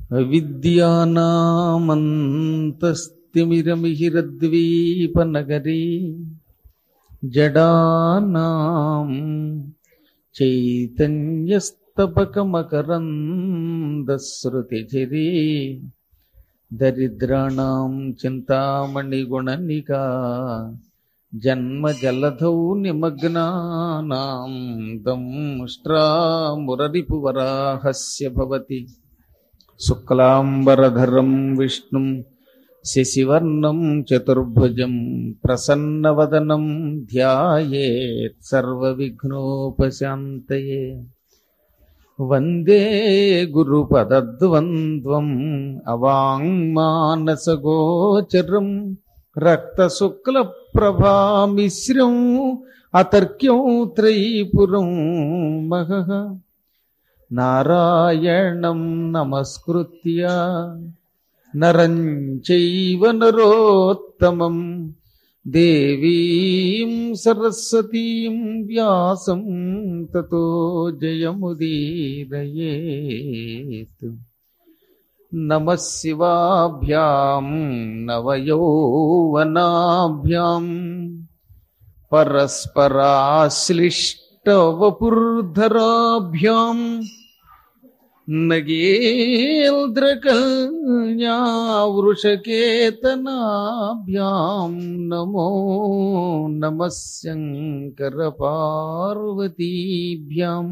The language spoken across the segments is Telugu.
అవిద్యానామంతస్తిమిరమిహిరద్వీపనగరీ జడానాం చైతన్యస్తపకమకరందశ్రుతిచిరీ దరిద్రాణం చింతామణిగుణనికా జన్మజలధౌ నిమగ్నానాం దంష్ట్రామురరిపువరాహస్య భవతి శుక్లాంబరధరం విష్ణుం శశివర్ణం చతుర్భుజం ప్రసన్నవదనం ధ్యాయేత్ సర్వవిఘ్నోపశాంతయే వందే గురుపదద్వంద్వం అవాంగ్మానసగోచరం రక్తశుక్లప్రభామిశ్రం అతర్క్యం త్రైపురం మహః నారాయణం నమస్కృత్య నరం చైవ నరోత్తమం దేవీం సరస్వతీం వ్యాసం తతో జయముదీరయేత్ నమ శివాభ్యాం నవయౌవనాభ్యాం పరస్పరాశ్లిష్టవపుర్ధరాభ్యాం నగేంద్రకల్యావృషకేతనాభ్యాం నమో నమ శంకరపార్వతీభ్యాం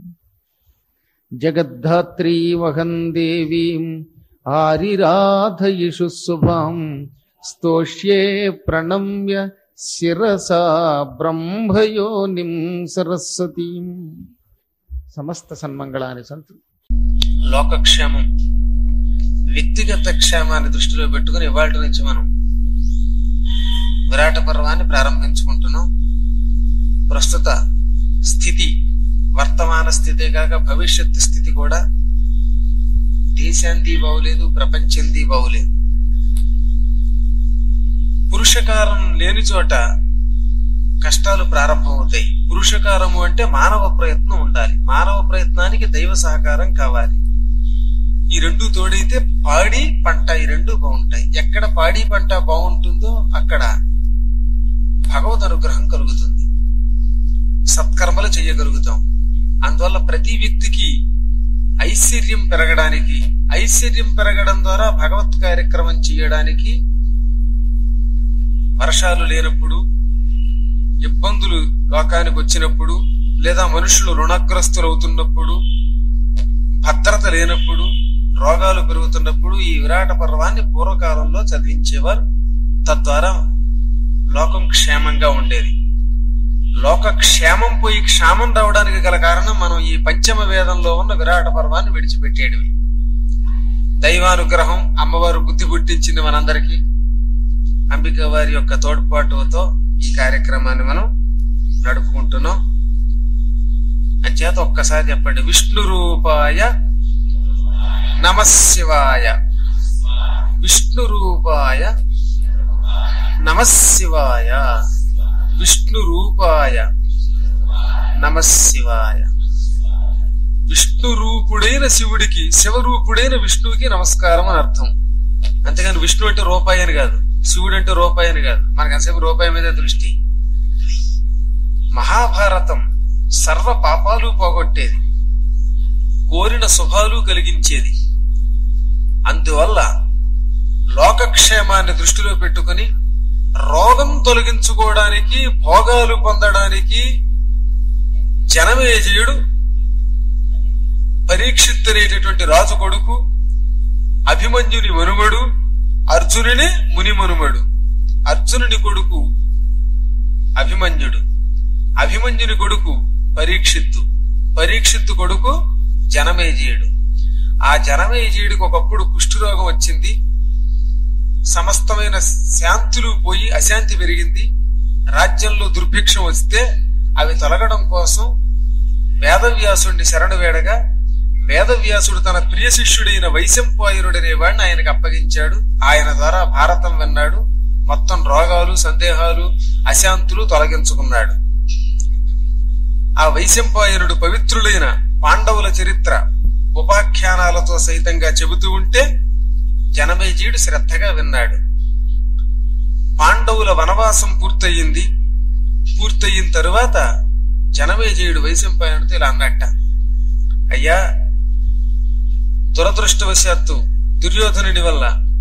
జగద్ధాత్రీ వహం దేవీం ఆరిరాధయిషు శుభాం స్తోష్యే ప్రణమ్య శిరసా బ్రహ్మయోనిం సరస్వతీం సమస్త సన్మంగళాన్ని సంతు లోకక్షేమం వ్యక్తిగత క్షేమాన్ని దృష్టిలో పెట్టుకుని ఇవాళ నుంచి మనం విరాట పర్వాన్ని ప్రారంభించుకుంటున్నాం ప్రస్తుత స్థితి వర్తమాన స్థితే కాక భవిష్యత్ స్థితి కూడా దేశాంది బావులేదు ప్రపంచంది బావులేదు పురుషకారం లేని చోట కష్టాలు ప్రారంభమవుతాయి పురుషకారము అంటే మానవ ప్రయత్నం ఉండాలి మానవ ప్రయత్నానికి దైవ సహకారం కావాలి ఈ రెండు తోడైతే పాడి పంట ఈ రెండు బాగుంటాయి ఎక్కడ పాడి పంట బాగుంటుందో అక్కడ భగవద్ అనుగ్రహం కలుగుతుంది సత్కర్మలు చేయగలుగుతాం అందువల్ల ప్రతి వ్యక్తికి ఐశ్వర్యం పెరగడానికి ఐశ్వర్యం పెరగడం ద్వారా భగవత్ కార్యక్రమం చేయడానికి వర్షాలు లేనప్పుడు ఇబ్బందులు లోకానికి వచ్చినప్పుడు లేదా మనుషులు రుణగ్రస్తులు అవుతున్నప్పుడు భద్రత లేనప్పుడు రోగాలు పెరుగుతున్నప్పుడు ఈ విరాట పర్వాన్ని పూర్వకాలంలో చదివించేవారు తద్వారా లోకం క్షేమంగా ఉండేది లోక క్షేమం పోయి క్షేమం రావడానికి గల కారణం మనం ఈ పంచమ వేదంలో ఉన్న విరాట పర్వాన్ని విడిచిపెట్టేయడమే దైవానుగ్రహం అమ్మవారు బుద్ధి పుట్టించింది మనందరికీ అంబిక వారి యొక్క తోడ్పాటుతో ఈ కార్యక్రమాన్ని మనం నడుపుకుంటున్నాం అంచేత ఒక్కసారి చెప్పండి విష్ణు రూపాయ నమశివాయ విష్ణు రూపాయ నమశివాయ విష్ణు రూపాయ నమశివాయ విష్ణు రూపుడైన శివుడికి శివరూపుడైన విష్ణువుకి నమస్కారం అని అర్థం అంతేగాని విష్ణు అంటే రూపాయి అని కాదు శివుడు అంటే రూపాయి అని కాదు మనకు అంతసేపు రూపాయి మీద దృష్టి మహాభారతం సర్వ పాపాలు పోగొట్టేది కోరిన శుభాలు కలిగించేది అందువల్ల లోకక్షేమాన్ని దృష్టిలో పెట్టుకుని రోగం తొలగించుకోవడానికి భోగాలు పొందడానికి జనమేజయుడు పరీక్షిత్ అనేటటువంటి రాజు కొడుకు అభిమన్యుని మనుమడు అర్జునుని ముని మనుమడు అర్జునుని కొడుకు అభిమన్యుడు అభిమన్యుని కొడుకు పరీక్షిత్తు పరీక్షిత్తు కొడుకు జనమేజయుడు ఆ జనమేజయుడికి ఒకప్పుడు కుష్ఠరోగం వచ్చింది సమస్తమైన శాంతులు పోయి అశాంతి పెరిగింది రాజ్యంలో దుర్భిక్షం వస్తే అవి తొలగడం కోసం వేదవ్యాసుడిని శరణు వేడగా వేదవ్యాసుడు తన ప్రియ శిష్యుడైన వైశంపాయనుడనే వాడిని ఆయనకు అప్పగించాడు ఆయన ద్వారా భారతం విన్నాడు మొత్తం రోగాలు సందేహాలు అశాంతులు తొలగించుకున్నాడు ఆ వైశంపాయనుడు పవిత్రులైన పాండవుల చరిత్ర ఉపాఖ్యానాలతో సైతంగా చెబుతూ ఉంటే జనమేజీయుడు శ్రద్ధగా విన్నాడు పాండవుల వనవాసం పూర్తయింది పూర్తయిన తరువాత జనమేజయుడు వైశంపాయనుడితో ఇలా అన్నట్ట అయ్యా దురదృష్టవశాత్తు దుర్యోధనుడి వల్ల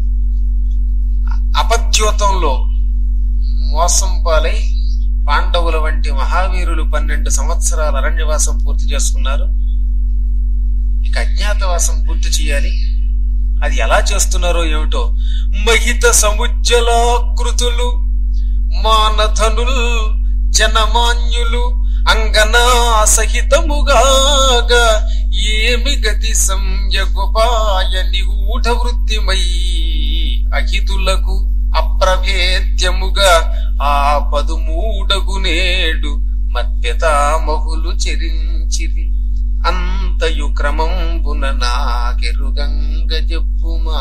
అపద్యోతంలో మోసం పాలై పాండవుల వంటి మహావీరులు పన్నెండు సంవత్సరాల అరణ్యవాసం పూర్తి చేసుకున్నారు ఇక అజ్ఞాతవాసం పూర్తి చేయాలి అది ఎలా చేస్తున్నారో ఏమిటో మహిత సముజ్జలాకృతులు మానధనుల్ జనమాన్యులు అంగనా సహితముగాగా ఏమి గతి సంయగుపాయ నిగూఢ వృత్తిమై అహితులకు అప్రభేద్యముగా ఆ పదుమూడగు నేడు మధ్యతామహులు చెరించిరి అంతయు క్రమంబున నాకెరుగంగ చెప్పుమా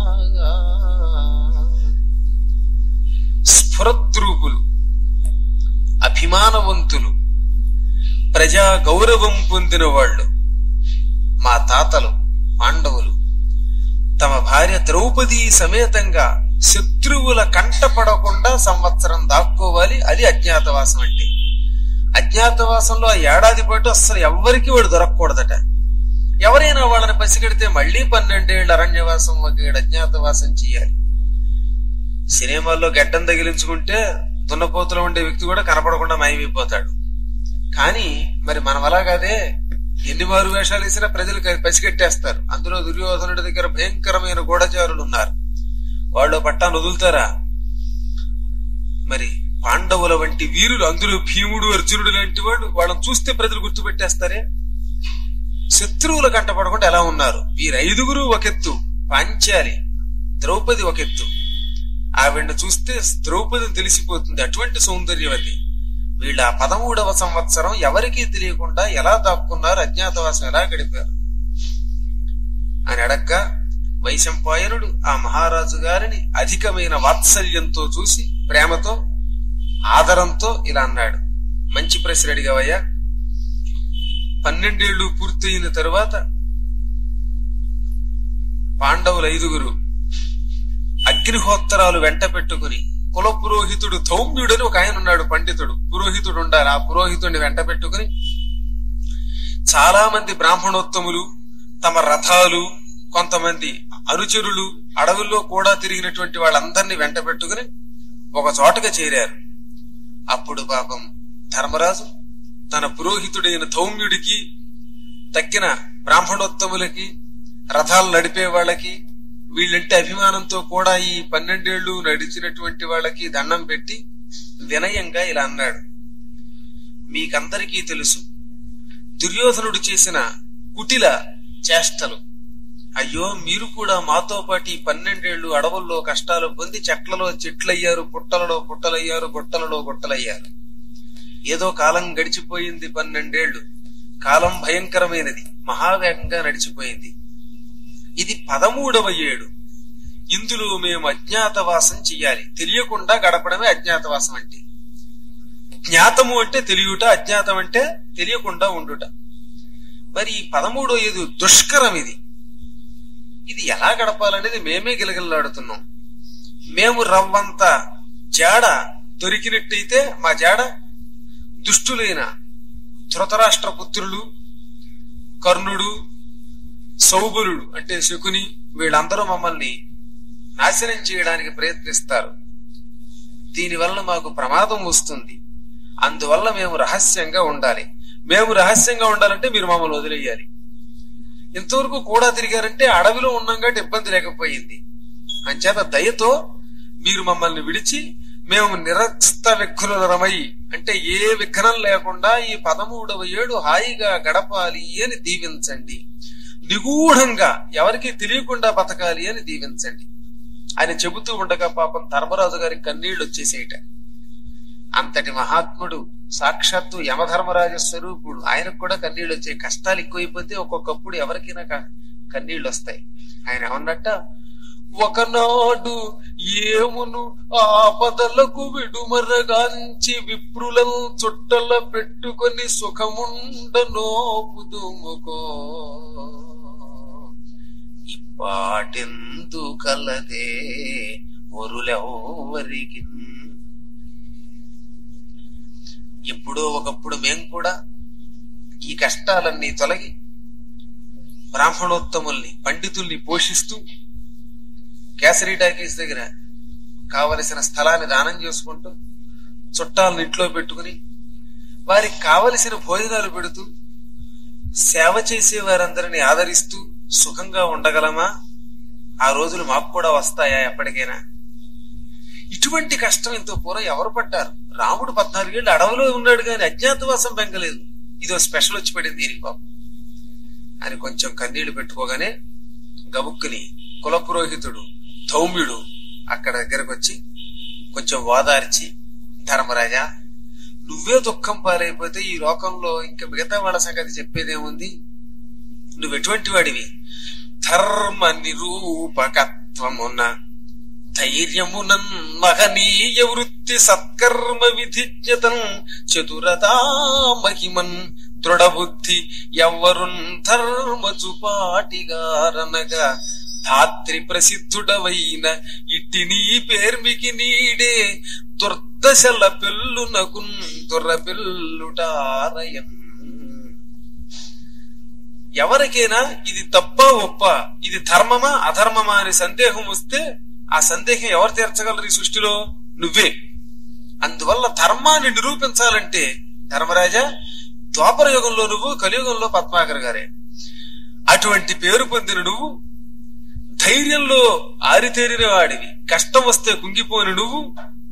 స్ఫురద్రూపులు అభిమానవంతులు ప్రజా గౌరవం పొందిన వాళ్ళు మా తాతలు పాండవులు తమ భార్య ద్రౌపది సమేతంగా శత్రువుల కంటపడకుండా సంవత్సరం దాక్కోవాలి అది అజ్ఞాతవాసం అంటే అజ్ఞాతవాసంలో ఆ ఏడాది పాటు అస్సలు ఎవ్వరికి వాడు దొరకకూడదట ఎవరైనా వాళ్ళని పసిగడితే మళ్ళీ పన్నెండేళ్ల అరణ్యవాసం ఒక ఏడు అజ్ఞాతవాసం చేయాలి సినిమాల్లో గడ్డం తగిలించుకుంటే దున్నపోతులో ఉండే వ్యక్తి కూడా కనపడకుండా మాయమైపోతాడు కానీ మరి మనం అలాగాదే ఎన్ని మారు వేషాలు వేసినా ప్రజలు క- పసిగట్టేస్తారు అందులో దుర్యోధనుడి దగ్గర భయంకరమైన గూఢచారులు ఉన్నారు వాళ్ళు పట్టాన్ని వదులుతారా మరి పాండవుల వంటి వీరులు అందులో భీముడు అర్జునుడు లాంటి వాళ్ళు వాళ్ళని చూస్తే ప్రజలు గుర్తుపెట్టేస్తారే శత్రువుల కంటపడకుండా ఎలా ఉన్నారు వీరైదుగురు ఒకెత్తు పాంచాలి ద్రౌపది ఒకెత్తు ఆవిడ్ని చూస్తే ద్రౌపదిని తెలిసిపోతుంది అటువంటి సౌందర్యవతి వీళ్ళ ఆ పదమూడవ సంవత్సరం ఎవరికీ తెలియకుండా ఎలా దాక్కున్నారు అజ్ఞాతవాసం ఎలా గడిపారు అని అడగ్గా వైశంపాయనుడు ఆ మహారాజు గారిని అధికమైన వాత్సల్యంతో చూసి ప్రేమతో ఆదరంతో ఇలా అన్నాడు మంచి ప్రశ్న అడిగావయ్యా పన్నెండేళ్లు పూర్తయిన తరువాత పాండవుల ఐదుగురు అగ్నిహోత్తరాలు వెంట పెట్టుకుని కుల పురోహితుడు ధౌమ్యుడని ఒక ఆయన ఉన్నాడు పండితుడు పురోహితుడు ఉండాలి ఆ పురోహితుడిని వెంట పెట్టుకుని చాలా మంది బ్రాహ్మణోత్తములు తమ రథాలు కొంతమంది అనుచరులు అడవుల్లో కూడా తిరిగినటువంటి వాళ్ళందరినీ వెంట పెట్టుకుని ఒక చోటకి చేరారు అప్పుడు పాపం ధర్మరాజు తన పురోహితుడైన ధౌమ్యుడికి తక్కిన బ్రాహ్మణోత్తములకి రథాలు నడిపే వాళ్ళకి వీళ్ళంటే అభిమానంతో కూడా ఈ పన్నెండేళ్లు నడిచినటువంటి వాళ్ళకి దండం పెట్టి వినయంగా ఇలా అన్నాడు మీకందరికీ తెలుసు దుర్యోధనుడు చేసిన కుటిల చేష్టలు అయ్యో మీరు కూడా మాతో పాటు ఈ పన్నెండేళ్లు అడవుల్లో కష్టాలు పొంది చెట్లలో చెట్లయ్యారు పుట్టలలో పుట్టలయ్యారు గుట్టలలో గుట్టలయ్యారు ఏదో కాలం గడిచిపోయింది పన్నెండేళ్లు కాలం భయంకరమైనది మహావేగంగా నడిచిపోయింది ఇది పదమూడవ ఏడు ఇందులో మేము అజ్ఞాతవాసం చెయ్యాలి తెలియకుండా గడపడమే అజ్ఞాతవాసం అంటే జ్ఞాతము అంటే తెలియట అజ్ఞాతం అంటే తెలియకుండా ఉండుట మరి ఈ పదమూడో ఏడు దుష్కరం ఇది ఇది ఎలా గడపాలనేది మేమే గిలగిల్లాడుతున్నాం మేము రవ్వంత జాడ దొరికినట్టయితే మా జాడ దుష్టులైన ధృతరాష్ట్ర పుత్రులు కర్ణుడు సౌబరుడు అంటే శకుని వీళ్ళందరూ మమ్మల్ని నాశనం చేయడానికి ప్రయత్నిస్తారు దీనివల్ల మాకు ప్రమాదం వస్తుంది అందువల్ల మేము రహస్యంగా ఉండాలి మేము రహస్యంగా ఉండాలంటే మీరు మమ్మల్ని వదిలేయాలి ఇంతవరకు కూడా తిరిగారంటే అడవిలో ఉన్నాం కాబట్టి ఇబ్బంది లేకపోయింది అంచేత దయతో మీరు మమ్మల్ని విడిచి మేము నిరస్త విఘ్నులరమై అంటే ఏ విఘ్నం లేకుండా ఈ పదమూడవ ఏడు హాయిగా గడపాలి అని దీవించండి నిగూఢంగా ఎవరికి తెలియకుండా బతకాలి అని దీవించండి ఆయన చెబుతూ ఉండగా పాపం ధర్మరాజు గారి కన్నీళ్లు వచ్చేసేయట అంతటి మహాత్ముడు సాక్షాత్తు యమధర్మరాజ స్వరూపుడు ఆయనకు కూడా కన్నీళ్లు వచ్చాయి కష్టాలు ఎక్కువైపోతే ఒక్కొక్కప్పుడు ఎవరికైనా క- కన్నీళ్లు వస్తాయి ఆయన ఏమన్నట్ట ఒకనాడు ఏమును ఆపదలకు విడుమరగాంచి విప్రులను చుట్టల పెట్టుకొని సుఖముండనోపుదుముకో వాటెందు కలదే ఒరులెవ్వరికి ఎప్పుడో ఒకప్పుడు మేం కూడా ఈ కష్టాలన్నీ తొలగి బ్రాహ్మణోత్తముల్ని పండితుల్ని పోషిస్తూ కేసరి టాకీస్ దగ్గర కావలసిన స్థలాన్ని దానం చేసుకుంటూ చుట్టాలను ఇంట్లో పెట్టుకుని వారికి కావలసిన భోజనాలు పెడుతూ సేవ చేసే వారందరిని ఆదరిస్తూ సుఖంగా ఉండగలమా ఆ రోజులు మాకు కూడా వస్తాయా ఎప్పటికైనా ఇటువంటి కష్టం ఇంత పూర్వం ఎవరు పడ్డారు రాముడు పద్నాలుగేళ్ళు అడవిలో ఉన్నాడు కానీ అజ్ఞాతవాసం బెంగలేదు ఇదో స్పెషల్ వచ్చి పడింది దీనికి పాపం అని కొంచెం కన్నీళ్లు పెట్టుకోగానే గబుక్కుని కులపురోహితుడు ధౌమ్యుడు అక్కడ దగ్గరకు వచ్చి కొంచెం ఓదార్చి ధర్మరాజా నువ్వే దుఃఖం పాలైపోతే ఈ లోకంలో ఇంకా మిగతా వాళ్ళ సంగతి చెప్పేదేముంది నువ్వు ఎటువంటి వాడివి ధర్మ నిరూపకత్వమున ధైర్యమునన్ మహనీయ వృత్తి సత్కర్మ విధిజ్ఞతం చతురతా మహిమన్ దృఢబుద్ధి ఎవ్వరున్ ధర్మ చుపాటిగారనగా ధాత్రి ప్రసిద్ధుడవైన ఇట్టి నీ పేర్మికి నీడే దుర్దశల పెళ్ళునకున్ దుర్ర పెళ్ళుటారయన్ ఎవరికైనా ఇది తప్ప ఒప్ప ఇది ధర్మమా అధర్మమా అనే సందేహం వస్తే ఆ సందేహం ఎవరు తీర్చగలరు ఈ సృష్టిలో నువ్వే అందువల్ల ధర్మాన్ని నిరూపించాలంటే ధర్మరాజా ద్వాపర యుగంలో నువ్వు కలియుగంలో పద్మాకర్ గారే అటువంటి పేరు పొందిన నువ్వు ధైర్యంలో ఆరితేరిన వాడివి కష్టం వస్తే కుంగిపోని నువ్వు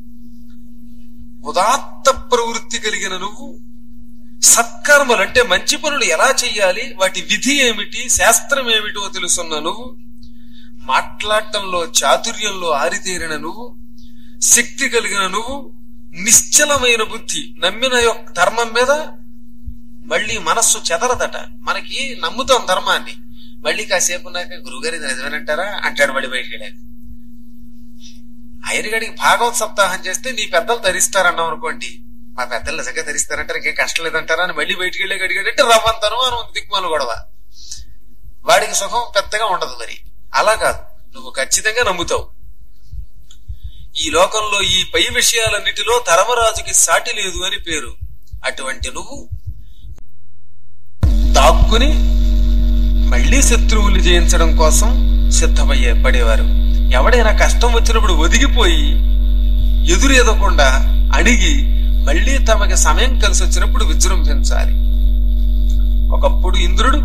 ఉదాత్త ప్రవృత్తి కలిగిన నువ్వు సత్కర్మలు అంటే మంచి పనులు ఎలా చెయ్యాలి వాటి విధి ఏమిటి శాస్త్రం ఏమిటో తెలుసున్న నువ్వు మాట్లాడటంలో చాతుర్యంలో ఆరితేరిన నువ్వు శక్తి కలిగిన నువ్వు నిశ్చలమైన బుద్ధి నమ్మిన యొక్క ధర్మం మీద మళ్ళీ మనస్సు చెదరదట మనకి నమ్ముతాం ధర్మాన్ని మళ్ళీ కాసేపు నాక గురుగారి ఇది నిజమేనంటారా అంటాడు మళ్ళీ బయటికి వెళ్ళాక ఆయనగడికి భాగవత్ సప్తాహం చేస్తే నీ పెద్దలు ధరిస్తారన్నాం అనుకోండి మా పెద్దలు నిజంగా ధరిస్తారంటారు ఇంకేం కష్టం లేదంటారా అని మళ్ళీ బయటికి వెళ్ళి అడిగాడంటే రవ్వంతను అని ఉంది దిక్కుమాలు గొడవ వాడికి సుఖం పెద్దగా ఉండదు మరి అలా కాదు నువ్వు ఖచ్చితంగా నమ్ముతావు ఈ లోకంలో ఈ పై విషయాలన్నిటిలో ధర్మరాజుకి సాటి లేదు అని పేరు అటువంటి నువ్వు దాక్కుని మళ్ళీ శత్రువులు జయించడం కోసం సిద్ధమయ్యే పడేవారు ఎవడైనా కష్టం వచ్చినప్పుడు ఒదిగిపోయి ఎదురు ఎదకుండా అడిగి మళ్ళీ తమకి సమయం కలిసి వచ్చినప్పుడు విజృంభించాలి ఒకప్పుడు ఇంద్రుడు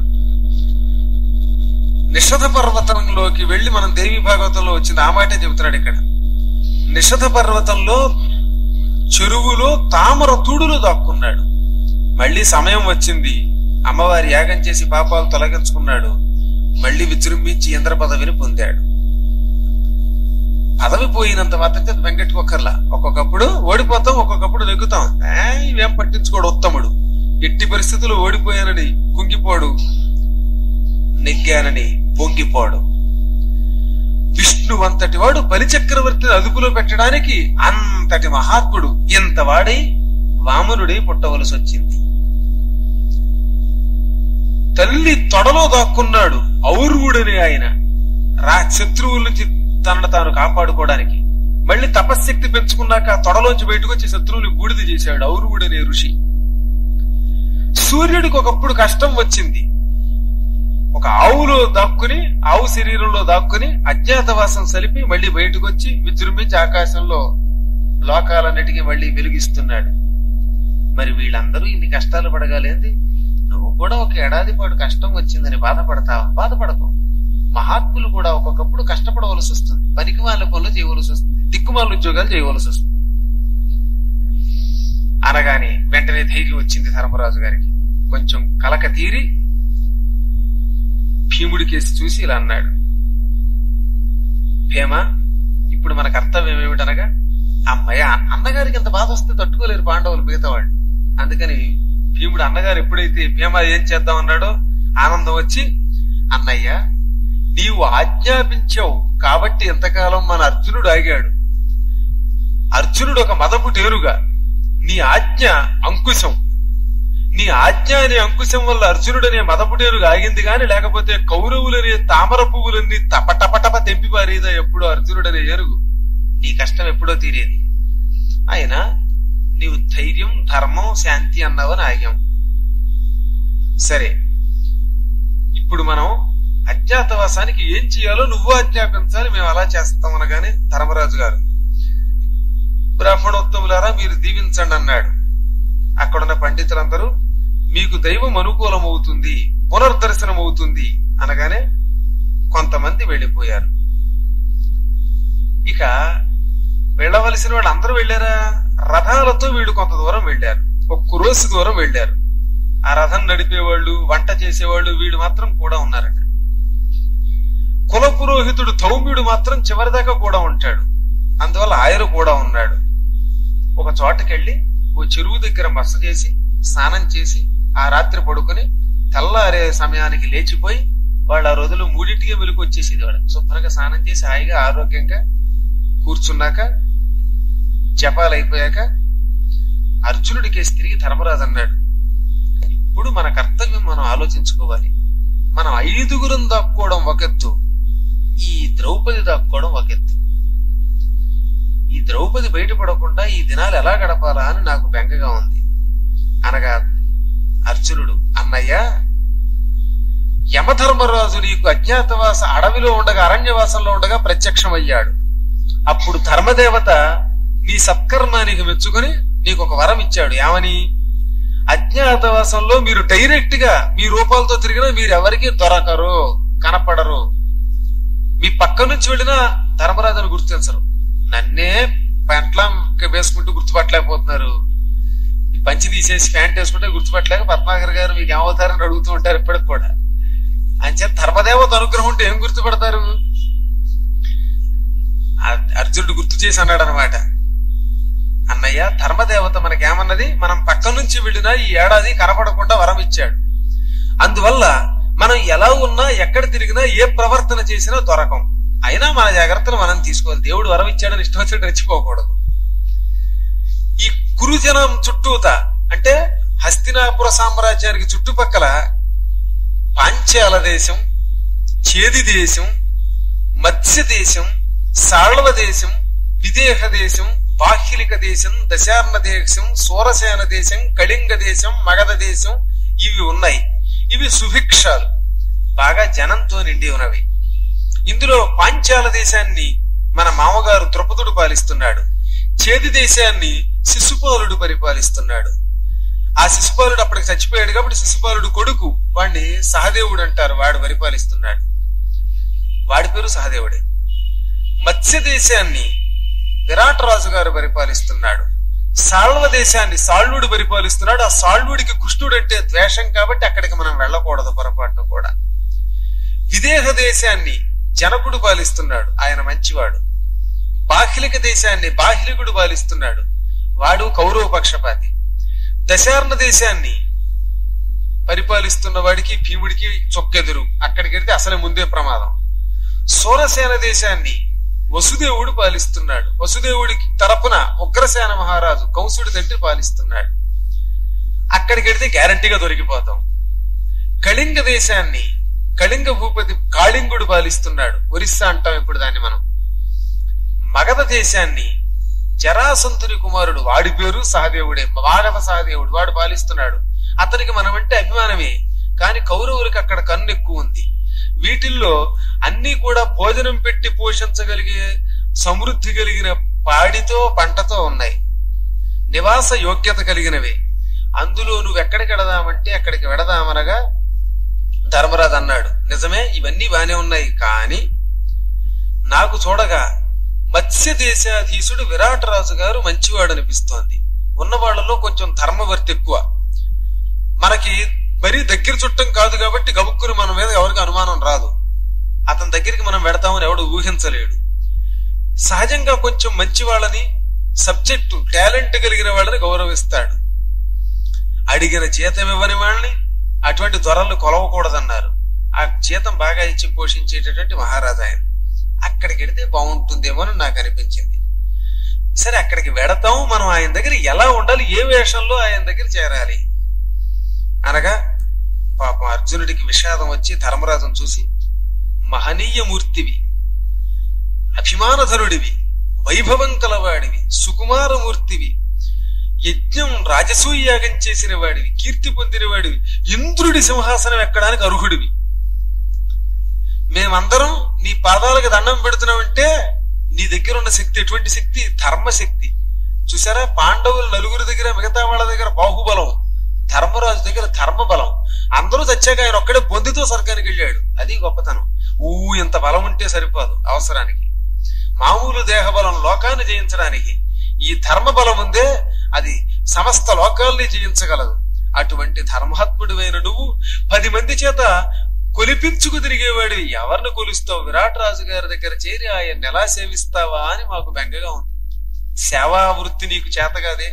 నిషధ పర్వతంలోకి వెళ్లి మనం దేవి భాగవతంలో వచ్చింది ఆ మాటే చెబుతున్నాడు ఇక్కడ నిషధ పర్వతంలో చెరువులో తామర తూడులో దాక్కున్నాడు మళ్ళీ సమయం వచ్చింది అమ్మవారి యాగం చేసి పాపాలు తొలగించుకున్నాడు మళ్ళీ విజృంభించి ఇంద్ర పదవిని పొందాడు పదవి పోయినంత మాత్రం వెంకట్టుకోకర్లా ఒక్కొక్కప్పుడు ఓడిపోతాం ఒక్కొక్కప్పుడు నెగ్గుతాం ఏ, ఇవేం పట్టించుకోడు ఉత్తముడు ఎట్టి పరిస్థితులు ఓడిపోయానని కుంగిపోడు నెగ్గానని పొంగిపోడు విష్ణు అంతటి వాడు బలిచక్రవర్తిని అదుపులో పెట్టడానికి అంతటి మహాత్ముడు ఇంత వాడై వామనుడై పుట్టవలసి వచ్చింది తల్లి తొడలో దాక్కున్నాడు ఔర్వుడని ఆయన రా శత్రువుల నుంచి తనను తాను కాపాడుకోవడానికి మళ్ళీ తపశ్శక్తి పెంచుకున్నాక ఆ తొడలోంచి బయటకు వచ్చి శత్రువుని బూడిద చేశాడు ఔరువుడనే ఋషి సూర్యుడికి ఒకప్పుడు కష్టం వచ్చింది ఒక ఆవులో దాక్కుని ఆవు శరీరంలో దాక్కుని అజ్ఞాతవాసం సలిపి మళ్ళీ బయటకు వచ్చి విజృంభించి ఆకాశంలో లోకాలన్నిటికీ మళ్ళీ వెలిగిస్తున్నాడు మరి వీళ్ళందరూ ఇన్ని కష్టాలు పడగాలేంది నువ్వు కూడా ఒక ఏడాది పాటు కష్టం వచ్చిందని బాధపడతావా బాధపడకు మహాత్ములు కూడా ఒక్కొక్కప్పుడు కష్టపడవలసి వస్తుంది పనికి వాళ్ళ పనులు చేయవలసి వస్తుంది దిక్కుమాల ఉద్యోగాలు చేయవలసి వస్తుంది అనగానే వెంటనే ధైర్యం వచ్చింది ధర్మరాజు గారికి కొంచెం కలక తీరి భీముడి కేసి చూసి ఇలా అన్నాడు భీమ ఇప్పుడు మన కర్తవ్యం ఏమిటనగా అమ్మయ్య అన్నగారికి ఎంత బాధ వస్తే తట్టుకోలేరు పాండవులు మిగతా వాళ్ళు అందుకని భీముడు అన్నగారు ఎప్పుడైతే భీమ ఏం చేద్దాం అన్నాడో ఆనందం వచ్చి అన్నయ్య నీవు ఆజ్ఞాపించావు కాబట్టి ఎంతకాలం మన అర్జునుడు ఆగాడు అర్జునుడు ఒక మదపు టేరుగా నీ ఆజ్ఞ అంకుశం నీ ఆజ్ఞ అనే అంకుశం వల్ల అర్జునుడనే మదపుటేరు ఆగింది గాని లేకపోతే కౌరవులనే తామర పువ్వులన్నీ తపటపటప తెంపి పారేదా ఎప్పుడో అర్జునుడనే ఎరుగు నీ కష్టం ఎప్పుడో తీరేది ఆయన నీవు ధైర్యం ధర్మం శాంతి అన్నావని ఆగాం సరే ఇప్పుడు మనం అజ్ఞాతవాసానికి ఏం చేయాలో నువ్వు ఆజ్ఞాపించాలి మేము అలా చేస్తాం అనగానే ధర్మరాజు గారు బ్రాహ్మణోత్తములారా మీరు దీవించండి అన్నాడు అక్కడున్న పండితులందరూ మీకు దైవం అనుకూలం అవుతుంది పునర్దర్శనం అవుతుంది అనగానే కొంతమంది వెళ్ళిపోయారు ఇక వెళ్ళవలసిన వాళ్ళు అందరూ వెళ్ళారా రథాలతో వీళ్ళు కొంత దూరం వెళ్ళారు ఒక్క రోజు దూరం వెళ్ళారు ఆ రథం నడిపేవాళ్ళు వంట చేసేవాళ్ళు వీళ్ళు మాత్రం కూడా ఉన్నారట కుల పురోహితుడు ధౌమ్యుడు మాత్రం చివరిదాకా కూడా ఉంటాడు అందువల్ల ఆయన కూడా ఉన్నాడు ఒక చోటకెళ్ళి ఓ చెరువు దగ్గర మస చేసి స్నానం చేసి ఆ రాత్రి పడుకొని తెల్లారే సమయానికి లేచిపోయి వాళ్ళు ఆ రోజులు మూడింటికి వెలుగు వచ్చేసేది వాడు శుభ్రంగా స్నానం చేసి హాయిగా ఆరోగ్యంగా కూర్చున్నాక జపాలు అయిపోయాక అర్జునుడికేసి తిరిగి ధర్మరాజు అన్నాడు ఇప్పుడు మన కర్తవ్యం మనం ఆలోచించుకోవాలి మనం ఐదుగురం దాక్కోవడం ఒక ఎత్తు ఈ ద్రౌపది దాక్కోవడం ఒక ఎత్తు ఈ ద్రౌపది బయటపడకుండా ఈ దినాలు ఎలా గడపాలా అని నాకు బెంగగా ఉంది అనగా అర్జునుడు అన్నయ్య యమధర్మరాజు నీకు అజ్ఞాతవాస అడవిలో ఉండగా అరణ్యవాసంలో ఉండగా ప్రత్యక్షమయ్యాడు అప్పుడు ధర్మదేవత నీ సత్కర్మానికి మెచ్చుకొని నీకు ఒక వరం ఇచ్చాడు ఏమని అజ్ఞాతవాసంలో మీరు డైరెక్ట్ గా మీ రూపాలతో తిరిగినా మీరు ఎవరికి దొరకరు కనపడరు మీ పక్క నుంచి వెళ్ళినా ధర్మరాజును గుర్తించరు నన్నే పెంట్లం వేసుకుంటూ గుర్తుపట్టలేకపోతున్నారు ఈ పంచి తీసేసి ప్యాంట్ వేసుకుంటే గుర్తుపట్టలేక పద్మాకర్ గారు మీకు ఏమవుతారని అడుగుతూ ఉంటారు ఇప్పటికి కూడా అంచే ధర్మదేవత అనుగ్రహం ఉంటే ఏం గుర్తుపడతారు ఆ- అర్జునుడు గుర్తు చేసి అన్నాడు అనమాట అన్నయ్య ధర్మదేవత మనకేమన్నది మనం పక్క నుంచి వెళ్ళినా ఈ ఏడాది కనపడకుండా వరం ఇచ్చాడు అందువల్ల మనం ఎలా ఉన్నా ఎక్కడ తిరిగినా ఏ ప్రవర్తన చేసినా దొరకం అయినా మన జాగ్రత్తలు మనం తీసుకోవాలి దేవుడు వరం ఇచ్చాడని ఇష్టం వచ్చినట్టు రెచ్చిపోకూడదు ఈ కురుజనం చుట్టూత అంటే హస్తినాపుర సామ్రాజ్యానికి చుట్టుపక్కల పాంచాల దేశం చేది దేశం మత్స్య దేశం సాళవ దేశం విదేహ దేశం బాహ్యలిక దేశం దశార్ణ దేశం సూరసేన దేశం కళింగ దేశం మగధ దేశం ఇవి ఉన్నాయి ఇవి సుభిక్షాలు బాగా జనంతో నిండి ఉన్నవి ఇందులో పాంచాల దేశాన్ని మన మామగారు ద్రుపదుడు పాలిస్తున్నాడు చేది దేశాన్ని శిశుపాలుడు పరిపాలిస్తున్నాడు ఆ శిశుపాలుడు అప్పటికి చచ్చిపోయాడు కాబట్టి శిశుపాలుడు కొడుకు వాడిని సహదేవుడు అంటారు వాడు పరిపాలిస్తున్నాడు వాడి పేరు సహదేవుడే మత్స్య దేశాన్ని విరాటరాజు గారు పరిపాలిస్తున్నాడు సాళ్వ దేశాన్ని సాళ్వుడు పరిపాలిస్తున్నాడు ఆ సాళ్వుడికి కృష్ణుడు అంటే ద్వేషం కాబట్టి అక్కడికి మనం వెళ్ళకూడదు పొరపాటును కూడా విదేహ దేశాన్ని జనకుడు పాలిస్తున్నాడు ఆయన మంచివాడు బాహ్లిక దేశాన్ని బాహ్లికుడు పాలిస్తున్నాడు వాడు కౌరవ పక్షపాతి దశార్ణ దేశాన్ని పరిపాలిస్తున్న వాడికి భీముడికి చొక్కెదురు అక్కడికి వెళ్తే అసలే ముందే ప్రమాదం సూరసేన దేశాన్ని వసుదేవుడు పాలిస్తున్నాడు వసుదేవుడికి తరపున ఉగ్రసేన మహారాజు కంసుడి తండ్రి పాలిస్తున్నాడు అక్కడికి వెళ్తే గ్యారంటీగా దొరికిపోతాం కళింగ దేశాన్ని కళింగ భూపతి కాళింగుడు పాలిస్తున్నాడు ఒరిస్సా అంటాం ఇప్పుడు దాన్ని మనం మగధ దేశాన్ని జరాసంతుని కుమారుడు వాడి పేరు సహదేవుడే మానవ సహదేవుడు వాడు పాలిస్తున్నాడు అతనికి మనం అంటే అభిమానమే కాని కౌరవులకు అక్కడ కన్ను ఎక్కువ ఉంది వీటిల్లో అన్ని కూడా భోజనం పెట్టి పోషించగలిగే సమృద్ధి కలిగిన పాడితో పంటతో ఉన్నాయి నివాస యోగ్యత కలిగినవే అందులో నువ్వు ఎక్కడికి వెడదామంటే అక్కడికి వెడదామనగా ధర్మరాజు అన్నాడు నిజమే ఇవన్నీ బానే ఉన్నాయి కానీ నాకు చూడగా మత్స్య దేశాధీశుడు విరాటరాజు గారు మంచివాడు అనిపిస్తోంది ఉన్న వాళ్ళలో కొంచెం ధర్మవర్తి ఎక్కువ మనకి మరీ దగ్గర చుట్టం కాదు కాబట్టి గబుక్కుని మన మీద ఎవరికి అనుమానం రాదు అతని దగ్గరికి మనం వెడతామని ఎవడు ఊహించలేడు సహజంగా కొంచెం మంచి వాళ్ళని సబ్జెక్టు టాలెంట్ కలిగిన వాళ్ళని గౌరవిస్తాడు అడిగిన జీతం ఇవ్వని వాళ్ళని అటువంటి దొరలు కొలవకూడదన్నారు ఆ జీతం బాగా ఇచ్చి పోషించేటటువంటి మహారాజా ఆయన అక్కడికి వెడితే బాగుంటుందేమో అని నాకు అనిపించింది సరే అక్కడికి వెడతాం మనం ఆయన దగ్గర ఎలా ఉండాలి ఏ వేషంలో ఆయన దగ్గర చేరాలి అనగా పాపం అర్జునుడికి విషాదం వచ్చి ధర్మరాజును చూసి మహనీయ మూర్తివి అభిమానధనుడివి వైభవం కలవాడివి సుకుమారమూర్తివి యజ్ఞం రాజసూయ యాగం చేసిన వాడివి కీర్తి పొందిన వాడివి ఇంద్రుడి సింహాసనం ఎక్కడానికి అర్హుడివి మేమందరం నీ పాదాలకు దండం పెడుతున్నామంటే నీ దగ్గర ఉన్న శక్తి ఎటువంటి శక్తి ధర్మశక్తి చూసారా పాండవులు నలుగురి దగ్గర మిగతా వాళ్ళ దగ్గర బాహుబలం ధర్మరాజు దగ్గర ధర్మ బలం అందరూ చచ్చాక ఆయన ఒక్కడే బొందితో స్వర్గానికి వెళ్ళాడు అది గొప్పతనం ఊ ఇంత బలం ఉంటే సరిపోదు అవసరానికి మామూలు దేహ బలం లోకాన్ని జయించడానికి ఈ ధర్మ బలం ఉందే అది సమస్త లోకాల్ని జయించగలదు అటువంటి ధర్మాత్ముడివైన నువ్వు పది మంది చేత కొలిపించుకు తిరిగేవాడివి ఎవరిని కొలుస్తావు విరాట్ రాజు గారి దగ్గర చేరి ఆయన ఎలా సేవిస్తావా అని మాకు బెంగగా ఉంది సేవా వృత్తి నీకు చేతగాదే